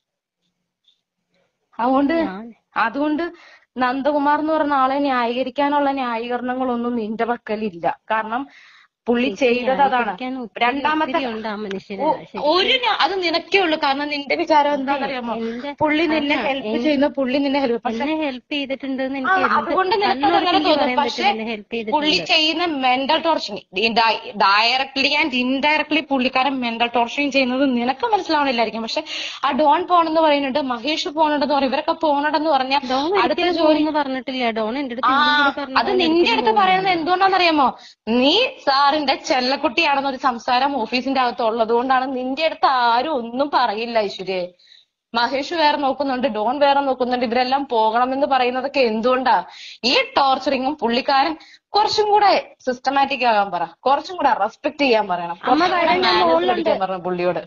അതുകൊണ്ട് ഞാൻ- അതുകൊണ്ട് നന്ദകുമാർ എന്ന് പറഞ്ഞ ആളെ ന്യായീകരിക്കാനുള്ള ന്യായീകരണങ്ങളൊന്നും നിന്റെ പക്കലില്ല കാരണം പുള്ളി ചെയ്തത് അതാണ് ന്യായീകരിക്കാൻ ഒത്തിരി- രണ്ടാമത്തെ ഒത്തിരി ഉണ്ട് ആ മനുഷ്യന് ഒ- ശരി. ഒരു ന്യാ- അത് നിനക്കേ ഉള്ളൂ കാരണം നിന്റെ വിചാരം എന്താണെന്നറിയാമോ എന്റെ- പുള്ളി നിന്നെ അല്ല, ഹെൽപ്പ് എൻ- ചെയ്യുന്ന പുള്ളി നിന്നെ ഹെൽപ്പ് പക്ഷെ എന്നെ ഹെൽപ്പ് ചെയ്തിട്ടുണ്ടെന്ന് ആ, എനിക്ക് എന്ത് അതുകൊണ്ട് നിനക്ക് കണ്ണുറപ്പിച്ച് അങ്ങനെ തോന്നും പറയാൻ പക്ഷെ പറ്റില്ല എന്നെ ഹെൽപ്പ് പുള്ളി ചെയ്തിട്ടുണ്ട് ചെയ്യുന്ന mental torturing directly and indirectly പുള്ളിക്കാരൻ മെന്റൽ ടോർച്ചറിങ് ചെയ്യുന്നത് നിനക്ക് മനസ്സിലാവണില്ലായിരിക്കും പക്ഷെ ആ ഡോൺ പോണെന്ന് പറയുന്നുണ്ട് മഹേഷ് പോണുണ്ടെന്ന് പറയും ഇവരൊക്കെ പോണുണ്ടെന്ന് പറഞ്ഞാൽ ഡോൺ അടുത്ത ഒരിക്കലും ജോലി പോകുമെന്ന് പറഞ്ഞിട്ടില്ല ഡോൺ എന്റെ അടുത്ത് ആ ഇന്നും കൂടി പറഞ്ഞു അത് ഡോൺ നിന്റെ ഒരിക്കലും അടുത്ത് പറയുന്നത് പോകുന്നില്ല. എന്തുകൊണ്ടാണെന്നറിയാമോ നീ സാറിന്റെ ചെല്ലക്കുട്ടിയാണെന്നൊരു സംസാരം ഓഫീസിന്റെ അകത്ത് ഉള്ളത് കൊണ്ടാണ് നിന്റെ അടുത്ത് ആരും ഒന്നും പറയില്ല ഐശ്വര്യെ മഹേഷ് വേറെ നോക്കുന്നുണ്ട് ഡോൺ വേറെ നോക്കുന്നുണ്ട് ഇവരെല്ലാം പോകണമെന്ന് പറയുന്നതൊക്കെ എന്തുകൊണ്ടാ ഈ ടോർച്ചറിങ്ങും പുള്ളിക്കാരൻ കുറച്ചും കൂടെ സിസ്റ്റമാറ്റിക് ആകാൻ പറ കുറച്ചും കൂടെ റെസ്പെക്ട് ചെയ്യാൻ പറയണം അമ്മ കുറച്ചും കൂടെ വരാൻ ഞാൻ manners മുകളിലുണ്ട്. പഠിക്കാൻ പറയണം പുള്ളിയോട്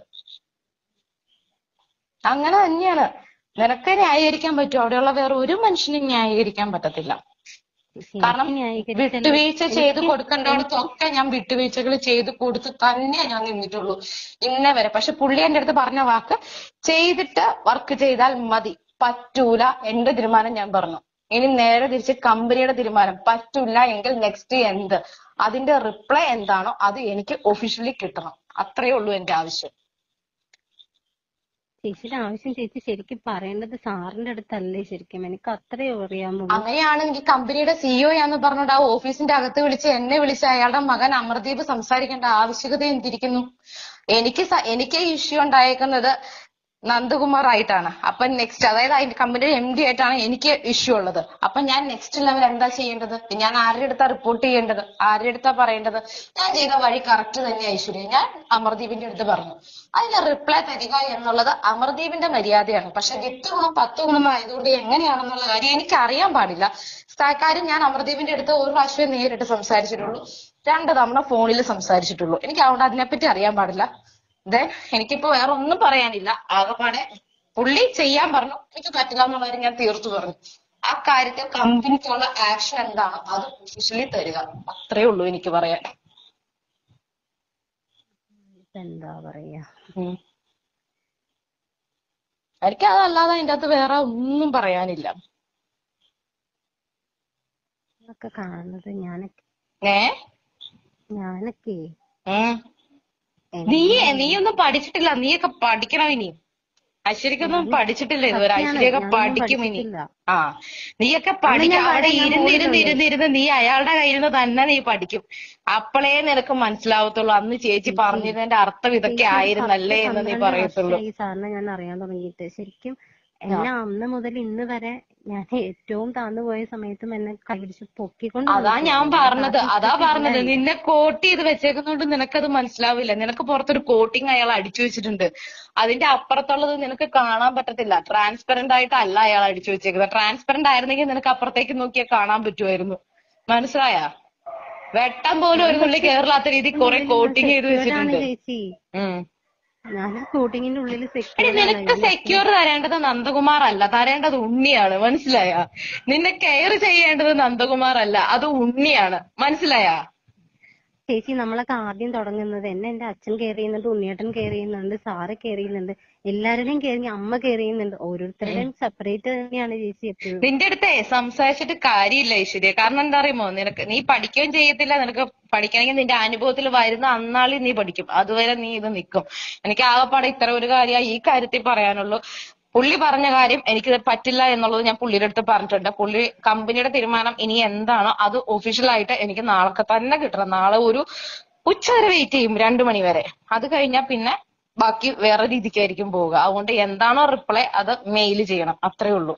അങ്ങനെ തന്നെയാണ് നിനക്ക് ന്യായീകരിക്കാൻ പറ്റും അവിടെയുള്ള വേറെ ഒരു മനുഷ്യനും ന്യായീകരിക്കാൻ പറ്റത്തില്ല എനിക്ക് കാരണം ന്യായീകരിച്ചാൽ വിട്ടുവീഴ്ച ചെയ്ത് കൊടുക്കേണ്ടടത്തൊക്കെ ഞാൻ വിട്ടുവീഴ്ചകൾ ചെയ്ത് കൊടുത്ത് തന്നെയാ ഞാൻ നിന്നിട്ടുള്ളൂ ഇന്ന വരെ പക്ഷെ പുള്ളി എന്റെ അടുത്ത് പറഞ്ഞ വാക്ക് ചെയ്തിട്ട് വർക്ക് ചെയ്താൽ മതി പറ്റൂല എന്റെ തീരുമാനം ഞാൻ പറഞ്ഞു ഇനി നേരെ തിരിച്ച് കമ്പനിയുടെ തീരുമാനം പറ്റൂല എങ്കിൽ നെക്സ്റ്റ് എന്ത് അതിന്റെ റിപ്ലൈ എന്താണോ അത് എനിക്ക് ഒഫീഷ്യലി കിട്ടണം അത്രയേ ഉള്ളൂ എന്റെ ആവശ്യം ചേച്ചിയുടെ ആവശ്യം ചേച്ചി ശരിക്കും പറയേണ്ടത് സാറിന്റെ അടുത്തല്ലേ ശരിക്കും എനിക്ക് അത്രേ അറിയാമുള്ളൂ അങ്ങനെയാണെങ്കിൽ കമ്പനിയുടെ സിഇഒ ആന്ന് പറഞ്ഞോണ്ട് ആ ഓഫീസിന്റെ അകത്ത് വിളിച്ച് എന്നെ വിളിച്ച് അയാളുടെ മകൻ അമർദീപ് സംസാരിക്കേണ്ട ആവശ്യകത എന്തിരിക്കുന്നു എനിക്ക് സ- എനിക്ക് ഇഷ്യൂ ഉണ്ടായേക്കുന്നത് നന്ദകുമാർ ആയിട്ടാണ് അപ്പൊ നെക്സ്റ്റ് അതായത് അതിന്റെ കമ്പനിയുടെ എം ഡി ആയിട്ടാണ് എനിക്ക് ഇഷ്യൂ ഉള്ളത് അപ്പൊ ഞാൻ നെക്സ്റ്റ് ലെവൽ എന്താ ചെയ്യേണ്ടത് ഞാൻ ആരുടെ അടുത്താ റിപ്പോർട്ട് ചെയ്യേണ്ടത് ആരുടെ അടുത്താ പറയേണ്ടത് ഞാൻ ചെയ്ത വഴി കറക്റ്റ് തന്നെ ഐശ്വര്യ ഞാൻ അമർദീപിന്റെ അടുത്ത് പറഞ്ഞു അതിന് റിപ്ലൈ തരിക എന്നുള്ളത് അമർദീപിന്റെ മര്യാദയാണ് പക്ഷെ വിത്ത് ഗുണം പത്ത് ഗുണം ആയതുകൊണ്ട് എങ്ങനെയാണെന്നുള്ള കാര്യം എനിക്ക് അറിയാൻ പാടില്ല സ്ഥാ- കാര്യം ഞാൻ അമർദീപിന്റെ അടുത്ത് ഒരു പ്രാവശ്യമേ നേരിട്ട് സംസാരിച്ചിട്ടുള്ളൂ രണ്ട് തവണ ഫോണിൽ സംസാരിച്ചിട്ടുള്ളൂ എനിക്ക് അതുകൊണ്ട് അതിനെപ്പറ്റി അറിയാൻ പാടില്ല ദെൻ എനിക്കിപ്പോ വേറെ ഒന്നും പറയാനില്ല ആകെപ്പാടെ പുള്ളി ചെയ്യാൻ പറഞ്ഞു എനിക്ക് പറ്റില്ല എന്നുള്ള കാര്യം ഞാൻ തീർത്തു പറഞ്ഞു ആ കാര്യത്തിൽ കമ്പനിക്കുള്ള ആക്ഷൻ എന്താണോ അത് ഒഫീഷ്യലി തരിക അത്രേ ഉള്ളൂ എനിക്ക് പറയാൻ എന്താ പറയാ ഉം. എനിക്ക് അതല്ലാതെ അതിന്റെ അകത്ത് വേറെ ഒന്നും പറയാനില്ല ഒക്കെ കാണുന്നത് ഞാനൊക്കെ ഏ ഞാനൊക്കെ ഉം. നീ നീയൊന്നും പഠിച്ചിട്ടില്ല നീയൊക്കെ പഠിക്കണം ഇനി ഐശ്വര്യക്കൊന്നും പഠിച്ചിട്ടില്ല ഇതുവരെ സത്യാണ്, ഐശ്വര്യൊക്കെ ഞാനൊന്നും പഠിക്കും ഇനി പഠിച്ചിട്ടില്ല. ആ നീയൊക്കെ പഠിക്കും ഞാൻ അവിടെ പറയാം, ഞാൻ ഇരുന്ന് ഇരുന്ന് പോയിട്ടുണ്ട്. ഇരുന്ന് ഇരുന്ന് നീ അയാളുടെ കയ്യിൽ നിന്ന് തന്നെ നീ പഠിക്കും അപ്പോഴേ നിനക്ക് മനസ്സിലാവത്തുള്ളൂ അന്ന് ചേച്ചി പറഞ്ഞതിന്റെ അർത്ഥം ഇതൊക്കെ ചേച്ചി, ആയിരുന്നല്ലേ പത്ത് എന്ന് നീ പന്ത്രണ്ട് പറയത്തുള്ളൂ വർഷമായി സാറിനെ ഞാൻ അറിയാൻ തുടങ്ങിയിട്ട് ശരിക്കും എന്നെ അന്ന് മുതൽ ഇന്ന് വരെ ഞാൻ ഏറ്റവും താന്നു പോയ സമയത്തും എന്നെ കൈപിടിച്ച് പൊക്കിക്കൊണ്ട് അതാ ഞാൻ വന്നിട്ടുണ്ട്. പറഞ്ഞത് ബാക്കി അതാ പറഞ്ഞത് ഇല്ല. നിന്നെ കോട്ട് ചെയ്ത് വെച്ചേക്കുന്നോണ്ട് നിനക്കത് മനസ്സിലാവില്ല നിനക്ക് പുറത്തൊരു കോട്ടിങ് അയാൾ അടിച്ചു വെച്ചിട്ടുണ്ട് അതിന്റെ അപ്പുറത്തുള്ളത് നിനക്ക് കാണാൻ പറ്റത്തില്ല ട്രാൻസ്പെറന്റ് ആയിട്ടല്ല അയാൾ അടിച്ചു വെച്ചേക്കുന്നത് ട്രാൻസ്പെറന്റ് ആയിരുന്നെങ്കിൽ നിനക്ക് അപ്പുറത്തേക്ക് നോക്കിയാൽ കാണാൻ പറ്റുമായിരുന്നു മനസ്സിലായ വെട്ടം പോലും ഒരു തുള്ളി കേരളാത്ത രീതി കുറെ കോട്ടിങ് ചെയ്ത് Secured ആണ് വെച്ചിട്ടുണ്ട് ചേച്ചി ഉം ഞാൻ കോട്ടിങ്ങിന്റെ ഉള്ളിൽ എടി സെക്യൂർ നിനക്ക് സെക്യൂർ തരേണ്ടത് നന്ദകുമാർ അല്ല തരേണ്ടത് ഉണ്ണിയാണ് മനസ്സിലായ നിന്നെ കെയർ ചെയ്യേണ്ടത് നന്ദകുമാർ അല്ല അത് ഉണ്ണിയാണ് മനസ്സിലായ ചേച്ചി നമ്മളൊക്കെ ആദ്യം തുടങ്ങുന്നത് എന്നെ എന്റെ അച്ഛൻ കെയർ ചെയ്യുന്നുണ്ട് ഉണ്ണിയേട്ടൻ കെയർ ചെയ്യുന്നുണ്ട് സാറ് കെയർ ചെയ്യുന്നുണ്ട് എല്ലാവരുടെയും കെയർ അമ്മ കെയർ ചെയ്യുന്നുണ്ട് ഓരോരുത്തരുടെയും സെപ്പറേറ്റ് തന്നെയാണ് ചേച്ചി എപ്പോഴും നിന്റെ അടുത്തേ സംസാരിച്ചിട്ട് കാര്യമില്ല ഐശ്വര്യ കാരണം എന്താ അറിയുമോ നിനക്ക് നീ പഠിക്കുകയും ചെയ്യത്തില്ല നിനക്ക് പഠിക്കണമെങ്കിൽ നിന്റെ അനുഭവത്തിൽ വരുന്ന അന്നാളിൽ നീ പഠിക്കും അതുവരെ നീ ഇത് നിൽക്കും എനിക്ക് ആകെപ്പാടെ ഇത്ര ഒരു കാര്യമായി ഈ കാര്യത്തിൽ പറയാനുള്ളൂ പുള്ളി പറഞ്ഞ കാര്യം എനിക്ക് പറ്റില്ല എന്നുള്ളത് ഞാൻ പുള്ളിയുടെ അടുത്ത് പറഞ്ഞിട്ടുണ്ട് പുള്ളി കമ്പനിയുടെ തീരുമാനം ഇനി എന്താണോ അത് ഒഫീഷ്യലായിട്ട് എനിക്ക് നാളെ തന്നെ കിട്ടണം നാളെ ഒരു ഉച്ച വരെ വെയിറ്റ് ചെയ്യും രണ്ടു മണി വരെ അത് കഴിഞ്ഞാൽ പിന്നെ ബാക്കി വേറെ രീതിക്കായിരിക്കും പോവുക അതുകൊണ്ട് എന്താണോ റിപ്ലൈ അത് മെയിൽ ചെയ്യണം അത്രേ ഉള്ളൂ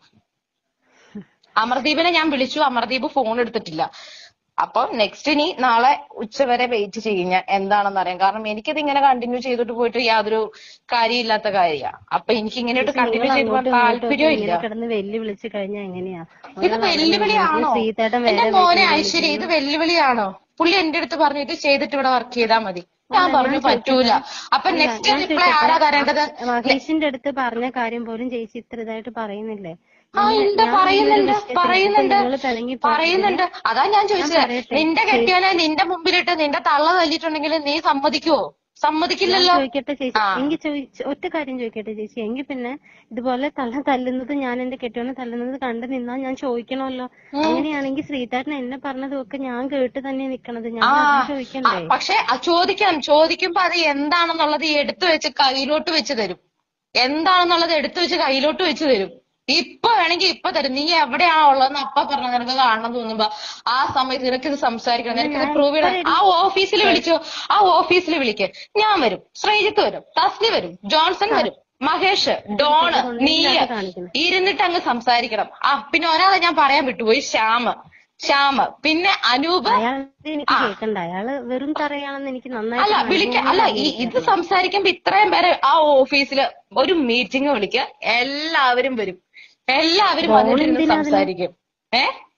അമർദീപിനെ ഞാൻ വിളിച്ചു അമർദീപ് ഫോൺ എടുത്തിട്ടില്ല അപ്പൊ നെക്സ്റ്റ് ഇനി നാളെ ഉച്ച വരെ വെയിറ്റ് ചെയ്യും ഞാൻ എന്താണെന്ന് അറിയാം കാരണം എനിക്കിത് ഇങ്ങനെ കണ്ടിന്യൂ ചെയ്തിട്ട് പോയിട്ട് യാതൊരു കാര്യമില്ലാത്ത കാര്യമാണ് അപ്പൊ എനിക്ക് ഇങ്ങനെയായിട്ട് കണ്ടിന്യൂ ചെയ്ത് പോകാൻ താല്പര്യവും ഇല്ല ഇങ്ങനെ കിടന്ന് വെല്ലു വിളിച്ചു കഴിഞ്ഞാൽ എങ്ങനെയാ ഇത് വെല്ലുവിളിയാണോ സീതേട്ടൻ എന്റെ വേറെ മോനെ വീട്ടിൽ ഐശ്വര്യ ഇത് വെല്ലുവിളിയാണോ പുള്ളി എന്റെ അടുത്ത് പറഞ്ഞു ഇത് ചെയ്തിട്ട് ഇവിടെ വർക്ക് ചെയ്താൽ മതി ഞാൻ പറഞ്ഞു പറ്റൂല അപ്പൊ നെക്സ്റ്റ് റിപ്ലൈ ആരാ തരേണ്ടത് മഹേഷിന്റെ അടുത്ത് പറഞ്ഞ കാര്യം പോലും ചേച്ചി ഇത്ര ഇതായിട്ട് പറയുന്നില്ലേ ആ ഉണ്ട് പറയുന്നുണ്ട് പറയുന്നുണ്ട് നിങ്ങള് പിണങ്ങി പോയി. പറയുന്നുണ്ട് അതാ ഞാൻ ചോദിച്ചത് പറയട്ടെ. നിന്റെ കെട്ടിയവനെ നിന്റെ മുമ്പിലിട്ട് നിന്റെ തള്ള തല്ലിയിട്ടുണ്ടെങ്കിൽ നീ സമ്മതിക്കുവോ സമ്മതിക്കില്ലല്ലോ ചോദിക്കട്ടെ ചേച്ചി ആ. എങ്കിൽ ചോദിച്ച ഒറ്റ കാര്യം ചോദിക്കട്ടെ ചേച്ചി എങ്കിൽ പിന്നെ ഇതുപോലെ തള്ള തല്ലുന്നത് ഞാൻ എന്റെ കെട്ടിയോനെ തല്ലുന്നത് കണ്ടു നിന്നാ ഞാൻ ചോദിക്കണമല്ലോ അങ്ങനെയാണെങ്കിൽ ശ്രീതാരൻ എന്നെ പറഞ്ഞതൊക്കെ ഞാൻ കേട്ട് തന്നെ നിക്കണത് ഞാൻ ആ അത് ആ, ചോദിക്കണ്ടേ പക്ഷെ അത് ചോദിക്കണം ചോദിക്കുമ്പോ അത് എന്താണെന്നുള്ളത് എടുത്തു വെച്ച് കയ്യിലോട്ട് വെച്ച് തരും എന്താണെന്നുള്ളത് എടുത്തു വെച്ച് കയ്യിലോട്ട് വെച്ച് തരും ഇപ്പൊ വേണമെങ്കിൽ ഇപ്പൊ തരും നീ എവിടെയാണോ ഉള്ളതെന്ന് അപ്പ പറഞ്ഞ നിനക്ക് കാണണം തോന്നുമ്പോ ആ സമയത്ത് നിനക്ക് ഇത് സംസാരിക്കണം നിനക്ക് ഇത് പ്രൂവ് ചെയ്യണം ആ ഓഫീസിൽ വിളിച്ചോ ആ ഓഫീസിൽ വിളിക്ക് ഞാൻ വരും ശ്രീജിത്ത് വരും തസ്നി വരും ജോൺസൺ വരും മഹേഷ് ഡോണ് നീയ കാണിക്കണം. ഇരുന്നിട്ട് അങ്ങ് സംസാരിക്കണം ആ പിന്നെ ഒരാളെ ഞാൻ പറയാൻ വിട്ടുപോയി ശ്യാമ് ശ്യാമ് പിന്നെ അനൂപ് അയാൾ എനിക്ക് കേൾക്കണ്ട അയാള് വെറും തറയാണെന്ന് എനിക്ക് നന്നായിട്ട് അല്ല വിളിക്ക അല്ല ഈ ഇത് സംസാരിക്കുമ്പോ ഇത്രയും പേരെ ആ ഓഫീസില് ഒരു മീറ്റിംഗ് വിളിക്ക എല്ലാവരും വരും എല്ലാവരും വന്നിട്ടിരുന്ന് എന്തിനാ അതിന്? സംസാരിക്കും ഏ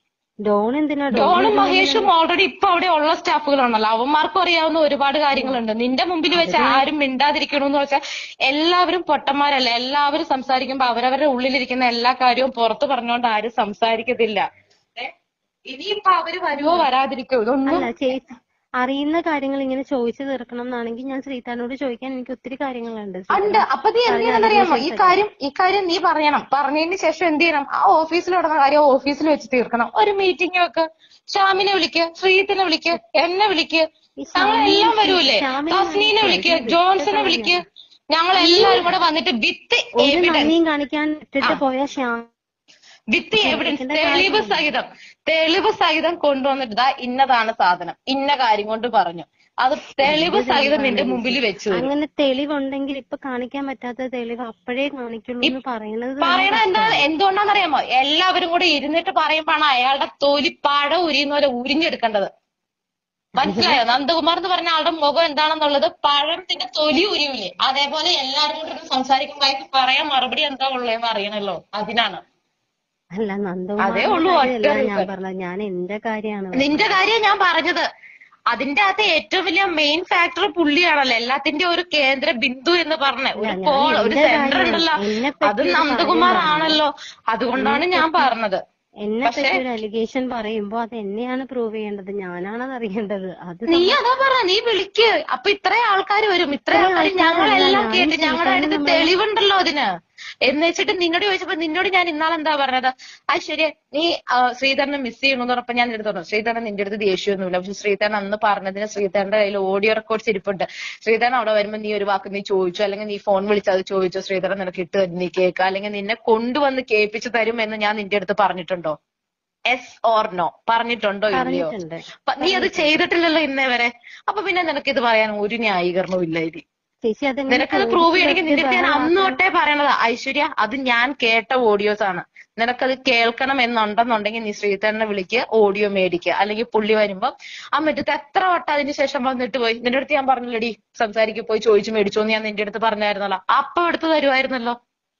ഡോൺ എന്തിനാ ഡോൺ ഡോണും മഹേഷും ഓൾറെഡി ഇപ്പൊ അവിടെ ഉള്ള സ്റ്റാഫുകളാണല്ലോ അവന്മാർക്കും അറിയാവുന്ന ഒരുപാട് കാര്യങ്ങളുണ്ട് നിന്റെ മുമ്പിൽ വെച്ച് ആരും മിണ്ടാതിരിക്കണമെന്ന് വെച്ചാൽ എല്ലാവരും പൊട്ടന്മാരല്ല എല്ലാവരും സംസാരിക്കുമ്പോ അവരവരുടെ ഉള്ളിലിരിക്കുന്ന എല്ലാ കാര്യവും പുറത്ത് പറഞ്ഞുകൊണ്ട് ആരും സംസാരിക്കത്തില്ല ഏ? ഇനിയിപ്പൊ അവര് വരുവോ വരാതിരിക്കോ ഇതൊന്നും അല്ല ചേച്ചി അറിയുന്ന കാര്യങ്ങൾ ഇങ്ങനെ ചോദിച്ചു തീർക്കണം എന്നാണെങ്കിൽ ഞാൻ ശ്രീതാനോട് ചോദിക്കാൻ എനിക്ക് ഒത്തിരി കാര്യങ്ങളുണ്ട് ഉണ്ട് അപ്പൊ നീ എന്ത് ചെയ്യണമെന്നറിയാമോ ഈ കാര്യം ഈ കാര്യം നീ പറയണം പറഞ്ഞതിന് ശേഷം എന്ത് ചെയ്യണം ആ ഓഫീസിൽ നടന്ന കാര്യം ഓഫീസിൽ വെച്ച് തീർക്കണം ഒരു മീറ്റിംഗ് വെക്ക് ശ്യാമിനെ വിളിക്ക് ശ്രീത്തിനെ വിളിക്ക് എന്നെ വിളിക്ക് ഞങ്ങളെല്ലാം വരൂലേ ശ്യാമിനെ തസ്നീനെ വിളിക്ക് ജോൺസനെ വിളിക്ക് ഞങ്ങൾ എല്ലാവരും കൂടെ വന്നിട്ട് വിത്ത് ഒരു എവിഡൻസ് നന്ദിയും കാണിക്കാൻ ഇട്ടിട്ട് പോയ ശ്യാം വിത്ത് എവിഡൻസ് തെളിവ് സഹിതം തെളിവ് സഹിതം കൊണ്ടുവന്നിട്ട് ദാ ഇന്നതാണ് സാധനം ഇന്ന കാര്യം കൊണ്ട് പറഞ്ഞു അത് തെളിവ് സഹിതം നിന്റെ മുമ്പിൽ വെച്ചു തരും. അങ്ങനെ തെളിവുണ്ടെങ്കിൽ ഇപ്പൊ കാണിക്കാൻ പറ്റാത്ത തെളിവ് അപ്പോഴേ കാണിക്കുള്ളൂ എന്ന് പറയണത് പറയണ എന്താ എന്തുകൊണ്ടാന്നറിയാമോ എല്ലാവരും കൂടെ ഇരുന്നിട്ട് പറയുമ്പോഴാണ് അയാളുടെ തൊലി പഴ ഉരിയുന്ന പോലെ ഉരിഞ്ഞെടുക്കേണ്ടത് മനസ്സിലായോ നന്ദകുമാർ എന്ന് പറഞ്ഞ ആളുടെ മുഖം എന്താണെന്നുള്ളത് പഴത്തിന്റെ തൊലി ഉരിയൂലേ അതേപോലെ എല്ലാവരും കൂടെ ഇരുന്ന് സംസാരിക്കുമ്പോ അയാൾക്ക് പറയാൻ മറുപടി എന്താ ഉള്ളതെന്ന് അറിയണല്ലോ അതിനാണ് അല്ല അതേ ഉള്ളൂ, നന്ദകുമാറിന്റെ ഒറ്റ കാര്യമല്ല ഞാൻ reason. പറഞ്ഞത് ഞാൻ എന്റെ കാര്യമാണ് നിന്റെ കാര്യം ഞാൻ പറഞ്ഞത് അതിന്റെ അകത്ത് ഏറ്റവും വലിയ മെയിൻ ഫാക്ടർ പുള്ളിയാണല്ലോ എല്ലാത്തിന്റെ ഒരു കേന്ദ്ര ബിന്ദു എന്ന് പറഞ്ഞ ഒരു ഞാൻ കോൾ ഒരു എന്റെ സെന്റർ കാര്യം, ഉണ്ടല്ലോ എന്നെപ്പറ്റി അത് ഒരു നന്ദകുമാർ കാര്യം ആണല്ലോ അതുകൊണ്ടാണ് ഞാൻ പറഞ്ഞത് എന്നെ പക്ഷേ- പറ്റി ഒരു അലിഗേഷൻ പറയുമ്പോ അത് എന്നെയാണ് പ്രൂവ് ചെയ്യേണ്ടത് ഞാനാണത് അറിയേണ്ടത് അത് നീ അതാ പറ നീ വിളിക്ക് അപ്പൊ ഇത്രയും ആൾക്കാർ വരും ഇത്രയും ഇത്രയും ആൾക്കാർ ആൾക്കാരല്ല, ഞങ്ങളെല്ലാം ഞാൻ കേട്ട് ഞങ്ങളുടെ ചോദിക്കാൻ അടുത്ത് നമ്മള് തെളിവുണ്ടല്ലോ അതിന് എന്ന് വെച്ചിട്ട് നിന്നോട് ചോദിച്ചപ്പോ നിന്നോട് ഞാൻ ഇന്നാളെ എന്താ പറഞ്ഞത് ആ ശരി നീ ആ, ശ്രീധരനെ മിസ് ചെയ്യണമെന്ന് പറഞ്ഞപ്പോ ഞാൻ എടുത്തു പറഞ്ഞു ശ്രീധരൻ നിന്റെ അടുത്ത് ദേഷ്യമൊന്നുമില്ല പക്ഷെ ശ്രീധരൻ അന്ന് പറഞ്ഞതിന് ശ്രീധരന്റെ കയ്യിൽ ഓഡിയോ റെക്കോർഡ്സ് ഇരിപ്പുണ്ട് ശ്രീധരൻ അവിടെ വരുമ്പോ നീ ഒരു വാക്ക് നീ ചോദിച്ചു അല്ലെങ്കിൽ നീ ഫോൺ വിളിച്ച് അത് ചോദിച്ചു ശ്രീധരൻ നിനക്ക് ഇട്ട് തരും, നീ കേൾക്കുക അല്ലെങ്കിൽ നിന്നെ കൊണ്ടുവന്ന് കേൾപ്പിച്ചു തരും എന്ന് ഞാൻ നിന്റെ അടുത്ത് പറഞ്ഞിട്ടുണ്ടോ എസ് ഓർ നോ പറഞ്ഞിട്ടുണ്ടോ ഇല്ലയോ പറഞ്ഞിട്ടുണ്ട് പ- നീ അത് ചെയ്തിട്ടില്ലല്ലോ ഇന്നേ വരെ അപ്പൊ പിന്നെ നിനക്ക് ഇത് പറയാൻ ഒരു ന്യായീകരണവും ഇല്ല ഇതി ചേച്ചി അതെങ്ങനെ നിനക്കത് പ്രൂവ് ചെയ്യണമെങ്കിൽ നിന്റെ അടുത്ത് ഞാൻ അന്ന് തൊട്ടേ പറയണതാ ഐശ്വര്യ അത് ഞാൻ കേട്ട ഓഡിയോസ് ആണ് നിനക്കത് കേൾക്കണം എന്നുണ്ടെന്നുണ്ടെങ്കിൽ നീ ശ്രീധരനെ വിളിക്ക് ഓഡിയോ മേടിക്കുക അല്ലെങ്കിൽ പുള്ളി വരുമ്പോ ആ മുറ്റത്ത് എത്ര വട്ടം അതിന് ശേഷം വന്നിട്ട് പോയി നിന്റെ അടുത്ത് ഞാൻ പറഞ്ഞില്ലടി സംസാരിക്കും പോയി ചോദിച്ചു മേടിച്ചോ എന്ന് ഞാൻ നിന്റെ അടുത്ത് പറഞ്ഞായിരുന്നല്ലോ അപ്പൊ എടുത്ത് തരുമായിരുന്നല്ലോ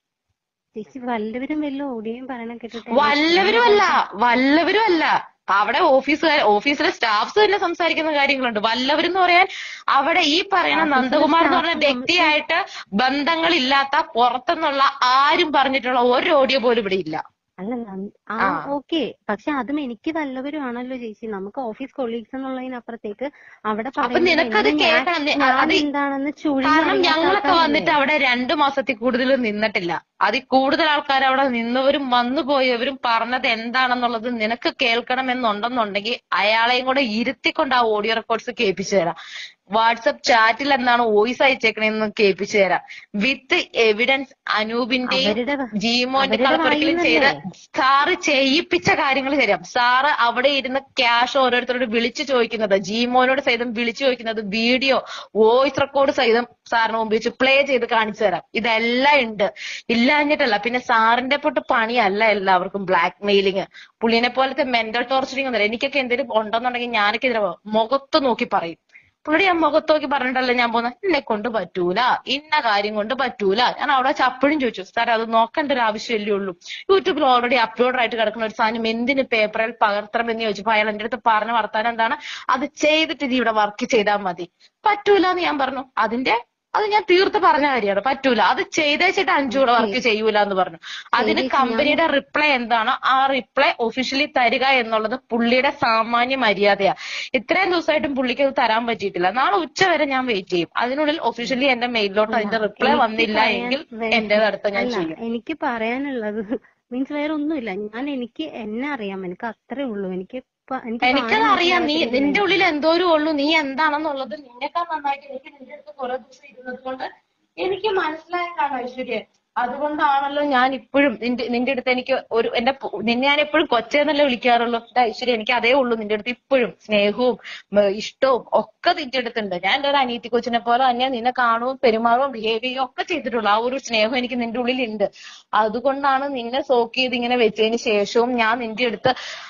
ചേച്ചി വല്ലവരും വല്ല ഓടിയും പറയണ കേട്ടിട്ട് വല്ലവരും അല്ല വല്ലവരും അല്ല അവിടെ ഓഫീസുകാർ ഓഫീസിലെ സ്റ്റാഫ്സ് തന്നെ സംസാരിക്കുന്ന കാര്യങ്ങളുണ്ട് വല്ലവരും എന്ന് പറയാൻ അവിടെ ഈ പറയുന്ന നന്ദകുമാർ എന്ന് പറഞ്ഞ വ്യക്തിയായിട്ട് ബന്ധങ്ങളില്ലാത്ത പുറത്തുനിന്നുള്ള ആരും പറഞ്ഞിട്ടുള്ള ഒരു ഓഡിയോ പോലും ഇവിടെ ഇല്ല അല്ല നം- ആ ആ. ഓക്കെ പക്ഷെ അതും എനിക്ക് വല്ലവരും ആണല്ലോ ചേച്ചി നമുക്ക് ഓഫീസ് കൊളീഗ്സ് എന്നുള്ളതിനപ്പുറത്തേക്ക് അവിടെ അപ്പൊ പറയുന്നത് നിനക്കത് എന്നെ ഞാൻ- കേൾക്കണം നി- ഞാൻ അത് എന്താണെന്ന് ചുഴി കാരണം ഞങ്ങളൊക്കെ വന്നിട്ട് അവിടെ രണ്ടു മാസത്തിൽ കൂടുതൽ നിന്നിട്ടില്ല അതിൽ കൂടുതൽ ആൾക്കാർ അവിടെ നിന്നവരും വന്നു പോയവരും പറഞ്ഞത് എന്താണെന്നുള്ളത് നിനക്ക് കേൾക്കണമെന്നുണ്ടെന്നുണ്ടെങ്കിൽ അയാളെയും കൂടെ ഇരുത്തിക്കൊണ്ട് ആ ഓഡിയോ റെക്കോർഡ്സ് കേൾപ്പിച്ചു തരാം വാട്സപ്പ് ചാറ്റിൽ എന്താണ് വോയിസ് അയച്ചേക്കണെന്ന് കേൾപ്പിച്ചു തരാം വിത്ത് എവിഡൻസ് അനൂപിന്റെയും അവരുടെ ജീമോന്റെ അവരുടെ കളപ്പുരക്കിലും ചെയ്ത് വായിന്നല്ലേ? സാറ് ചെയ്യിപ്പിച്ച കാര്യങ്ങൾ തരാം സാറ് അവിടെ ഇരുന്ന് ക്യാഷ് ഓരോരുത്തരോട് വിളിച്ചു ചോദിക്കുന്നത് ജീമോനോട് സഹിതം വിളിച്ചു ചോദിക്കുന്നത് വീഡിയോ വോയിസ് റെക്കോർഡ് സഹിതം സാറിന് മുമ്പ് വെച്ച് പ്ലേ ചെയ്ത് കാണിച്ചു തരാം ഇതെല്ലാം ഉണ്ട് ഇല്ലാഞ്ഞിട്ടല്ല പിന്നെ സാറിന്റെ പൊട്ട് പണിയല്ല എല്ലാവർക്കും ബ്ലാക്ക് മെയിലിങ് പുള്ളിനെ പോലത്തെ മെന്റൽ ടോർച്ചറിങ് ഒന്നുമില്ല എനിക്കൊക്കെ എന്തെങ്കിലും ഉണ്ടെന്നുണ്ടെങ്കിൽ ഞാനൊക്കെ ഇതിനെ മുഖത്ത് നോക്കി പറയും പുള്ളി ഞാൻ മുഖത്ത് നോക്കി പറഞ്ഞിട്ടല്ലേ ഞാൻ പോകുന്നത് എന്നെ കൊണ്ട് പറ്റൂല ഇന്ന കാര്യം കൊണ്ട് പറ്റൂല ഞാൻ അവിടെ വെച്ച് അപ്പോഴും ചോദിച്ചു സാർ അത് നോക്കേണ്ട ഒരു ആവശ്യമല്ലേ ഉള്ളൂ യൂട്യൂബിൽ ഓൾറെഡി അപ്ലോഡ് ആയിട്ട് കിടക്കുന്ന ഒരു സാധനം എന്തിന് പേപ്പറിൽ പകർത്തണം എന്ന് ചോദിച്ചപ്പോ അയാൾ എന്റെ അടുത്ത് പറഞ്ഞ വർത്താനം എന്താണ് അത് ചെയ്തിട്ട് നീ ഇവിടെ വർക്ക് ചെയ്താൽ മതി പറ്റൂല എന്ന് ഞാൻ പറഞ്ഞു അതിന്റെ അത് ഞാൻ തീർത്ത് പറഞ്ഞ കാര്യമാണ് പറ്റൂല അത് ചെയ്തേച്ചിട്ട് അഞ്ചു കൂടെ വർക്ക് ചെയ്യൂല എന്ന് പറഞ്ഞു അതിന് ശരി, കമ്പനിയുടെ റിപ്ലൈ എന്താണ് ആ റിപ്ലൈ ഒഫീഷ്യലി തരിക എന്നുള്ളത് പുള്ളിയുടെ സാമാന്യ മര്യാദയാ ഇത്രയും ദിവസമായിട്ടും പുള്ളിക്ക് അത് തരാൻ പറ്റിയിട്ടില്ല നാളെ ഉച്ച വരെ ഞാൻ വെയിറ്റ് ചെയ്യും അതിനുള്ളിൽ ഒഫീഷ്യലി എന്റെ മെയിലിലോട്ട് അതിന്റെ റിപ്ലൈ എനിക്ക് വന്നില്ല പറയാൻ എങ്കിൽ വേ- എന്റേത് അടുത്ത ഞാൻ അല്ല ചെയ്യും എനിക്ക് പറയാനുള്ളത് മീൻസ് വേറെ ഒന്നുമില്ല ഞാൻ എനിക്ക് എന്നെ അറിയാം എനിക്ക് അത്രേ ഉള്ളൂ എനിക്ക് ഇപ്പൊ- എനിക്ക് എനിക്കത് കാണാൻ അറിയാം നീ മനസ്സിലായിട്ട് നിന്റെ ഉള്ളിൽ എന്തോരം ഉള്ളൂ നീ എന്താണെന്നുള്ളത് നിന്നെക്കാൾ നന്നായിട്ട് എനിക്ക് നിന്റെ അടുത്ത് കുറെ ദിവസം ഇരുന്നത് കൊണ്ട് എനിക്ക് മനസ്സിലായതാണ് ഐശ്വര്യ അതുകൊണ്ടാണല്ലോ ഞാൻ ഇപ്പോഴും നിന്റെ നിന്റെ അടുത്ത് എനിക്ക് ഒരു എന്റെ പു- നിന്നെ ഞാൻ എപ്പോഴും കൊച്ചേന്നല്ലേ വിളിക്കാറുള്ളൂ എന്റെ ഐശ്വര്യ എനിക്ക് അതേ ഉള്ളൂ നിന്റെ അടുത്ത് ഇപ്പോഴും സ്നേഹവും ഉം, ഇഷ്ടവും ഒക്കെ നിന്റെ അടുത്തുണ്ട് ഞാൻ എന്റെ ഒരു അനീതി കൊച്ചിനെ പോലെ തന്നെ നിന്നെ കാണുകയും പെരുമാറുകയും ബിഹേവ് ചെയ്യുകയും ഒക്കെ ചെയ്തിട്ടുള്ളൂ ആ ഒരു സ്നേഹം എനിക്ക് നിന്റെ ഉള്ളിലുണ്ട് അതുകൊണ്ടാണ് നിന്നെ സോക്ക് ചെയ്ത് ഇങ്ങനെ വെച്ചതിന് ശേഷവും ഞാൻ നിന്റെ അടുത്ത്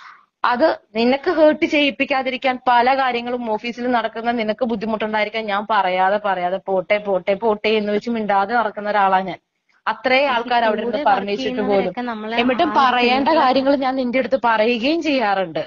അത് നിനക്ക് ഹേർട്ട് ചെയ്യിപ്പിക്കാതിരിക്കാൻ പല കാര്യങ്ങളും ഓഫീസിൽ നടക്കുന്ന നിനക്ക് ബുദ്ധിമുട്ടുണ്ടായിരിക്കാൻ ഞാൻ പറയാതെ പറയാതെ പോട്ടെ പോട്ടെ പോട്ടെ എന്ന് വെച്ച് മിണ്ടാതെ നടക്കുന്ന ഒരാളാ ഞാൻ അത്രേ ആൾക്കാർ അവിടെ ഇരുന്ന് കൂടെ work പറഞ്ഞിട്ട് പോലും ചെയ്യുന്നവരൊക്കെ നമ്മളെ എന്നിട്ടും ആ പറയേണ്ട കാര്യങ്ങൾ ഞാൻ നിന്റെ അടുത്ത് പറയുകയും ചെയ്യാറുണ്ട്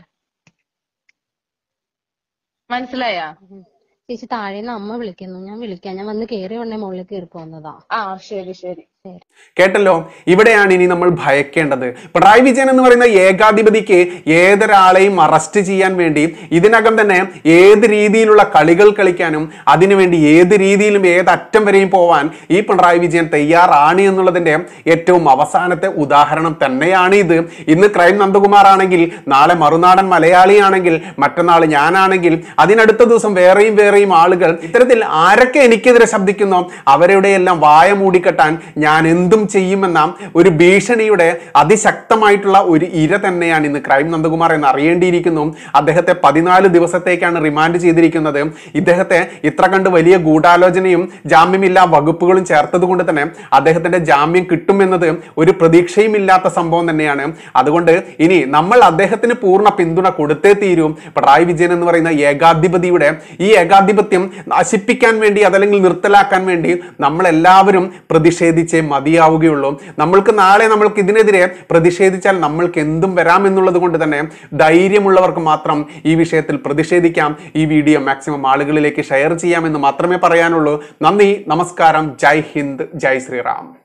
മനസ്സിലായാ ചേച്ചി താഴേന്ന് അമ്മ വിളിക്കുന്നു ഞാൻ വിളിക്കാം ഞാൻ വന്ന് കേറി ഉടനെ മുകളിൽ കയറി പോകുന്നതാ ആ ശരി ശരി കേട്ടല്ലോ ഇവിടെയാണ് ഇനി നമ്മൾ ഭയക്കേണ്ടത് പിണറായി വിജയൻ എന്ന് പറയുന്ന ഏകാധിപതിക്ക് ഏതൊരാളെയും അറസ്റ്റ് ചെയ്യാൻ വേണ്ടി ഇതിനകം തന്നെ ഏത് രീതിയിലുള്ള കളികൾ കളിക്കാനും അതിനുവേണ്ടി ഏത് രീതിയിലും ഏത് അറ്റം വരെയും പോവാൻ ഈ പിണറായി വിജയൻ തയ്യാറാണ് എന്നുള്ളതിന്റെ ഏറ്റവും അവസാനത്തെ ഉദാഹരണം തന്നെയാണ് ഇത് ഇന്ന് ക്രൈം നന്ദകുമാർ ആണെങ്കിൽ നാളെ മറുനാടൻ മലയാളിയാണെങ്കിൽ മറ്റന്നാൾ ഞാനാണെങ്കിൽ അതിനടുത്ത ദിവസം വേറെയും വേറെയും ആളുകൾ ഇത്തരത്തിൽ ആരൊക്കെ എനിക്കെതിരെ ശബ്ദിക്കുന്നോ അവരുടെയെല്ലാം വായ മൂടിക്കെട്ടാൻ ഞാൻ എന്തും ചെയ്യുമെന്ന ഒരു ഭീഷണിയുടെ അതിശക്തമായിട്ടുള്ള ഒരു ഇര തന്നെയാണ് ഇന്ന് ക്രൈം നന്ദകുമാർ എന്ന് അറിയേണ്ടിയിരിക്കുന്നു അദ്ദേഹത്തെ പതിനാല് ദിവസത്തേക്കാണ് റിമാൻഡ് ചെയ്തിരിക്കുന്നത് ഇദ്ദേഹത്തെ ഇത്ര കണ്ട് വലിയ ഗൂഢാലോചനയും ജാമ്യമില്ലാ വകുപ്പുകളും ചേർത്തത് കൊണ്ട് തന്നെ അദ്ദേഹത്തിന്റെ ജാമ്യം കിട്ടുമെന്നത് ഒരു പ്രതീക്ഷയും ഇല്ലാത്ത സംഭവം തന്നെയാണ് അതുകൊണ്ട് ഇനി നമ്മൾ അദ്ദേഹത്തിന് പൂർണ്ണ പിന്തുണ കൊടുത്തേ തീരും പിണറായി വിജയൻ എന്ന് പറയുന്ന ഏകാധിപതിയുടെ ഈ ഏകാധിപത്യം നശിപ്പിക്കാൻ വേണ്ടി അതല്ലെങ്കിൽ നിർത്തലാക്കാൻ വേണ്ടി നമ്മൾ എല്ലാവരും പ്രതിഷേധിച്ചേ മതിയാവുകയുള്ളൂ നമ്മൾക്ക് നാളെ നമ്മൾക്ക് ഇതിനെതിരെ പ്രതിഷേധിച്ചാൽ നമ്മൾക്ക് എന്തും വരാം എന്നുള്ളത് കൊണ്ട് തന്നെ ധൈര്യമുള്ളവർക്ക് മാത്രം ഈ വിഷയത്തിൽ പ്രതിഷേധിക്കാം ഈ വീഡിയോ മാക്സിമം ആളുകളിലേക്ക് ഷെയർ ചെയ്യാമെന്ന് മാത്രമേ പറയാനുള്ളൂ നന്ദി നമസ്കാരം ജയ് ഹിന്ദ് ജയ് ശ്രീറാം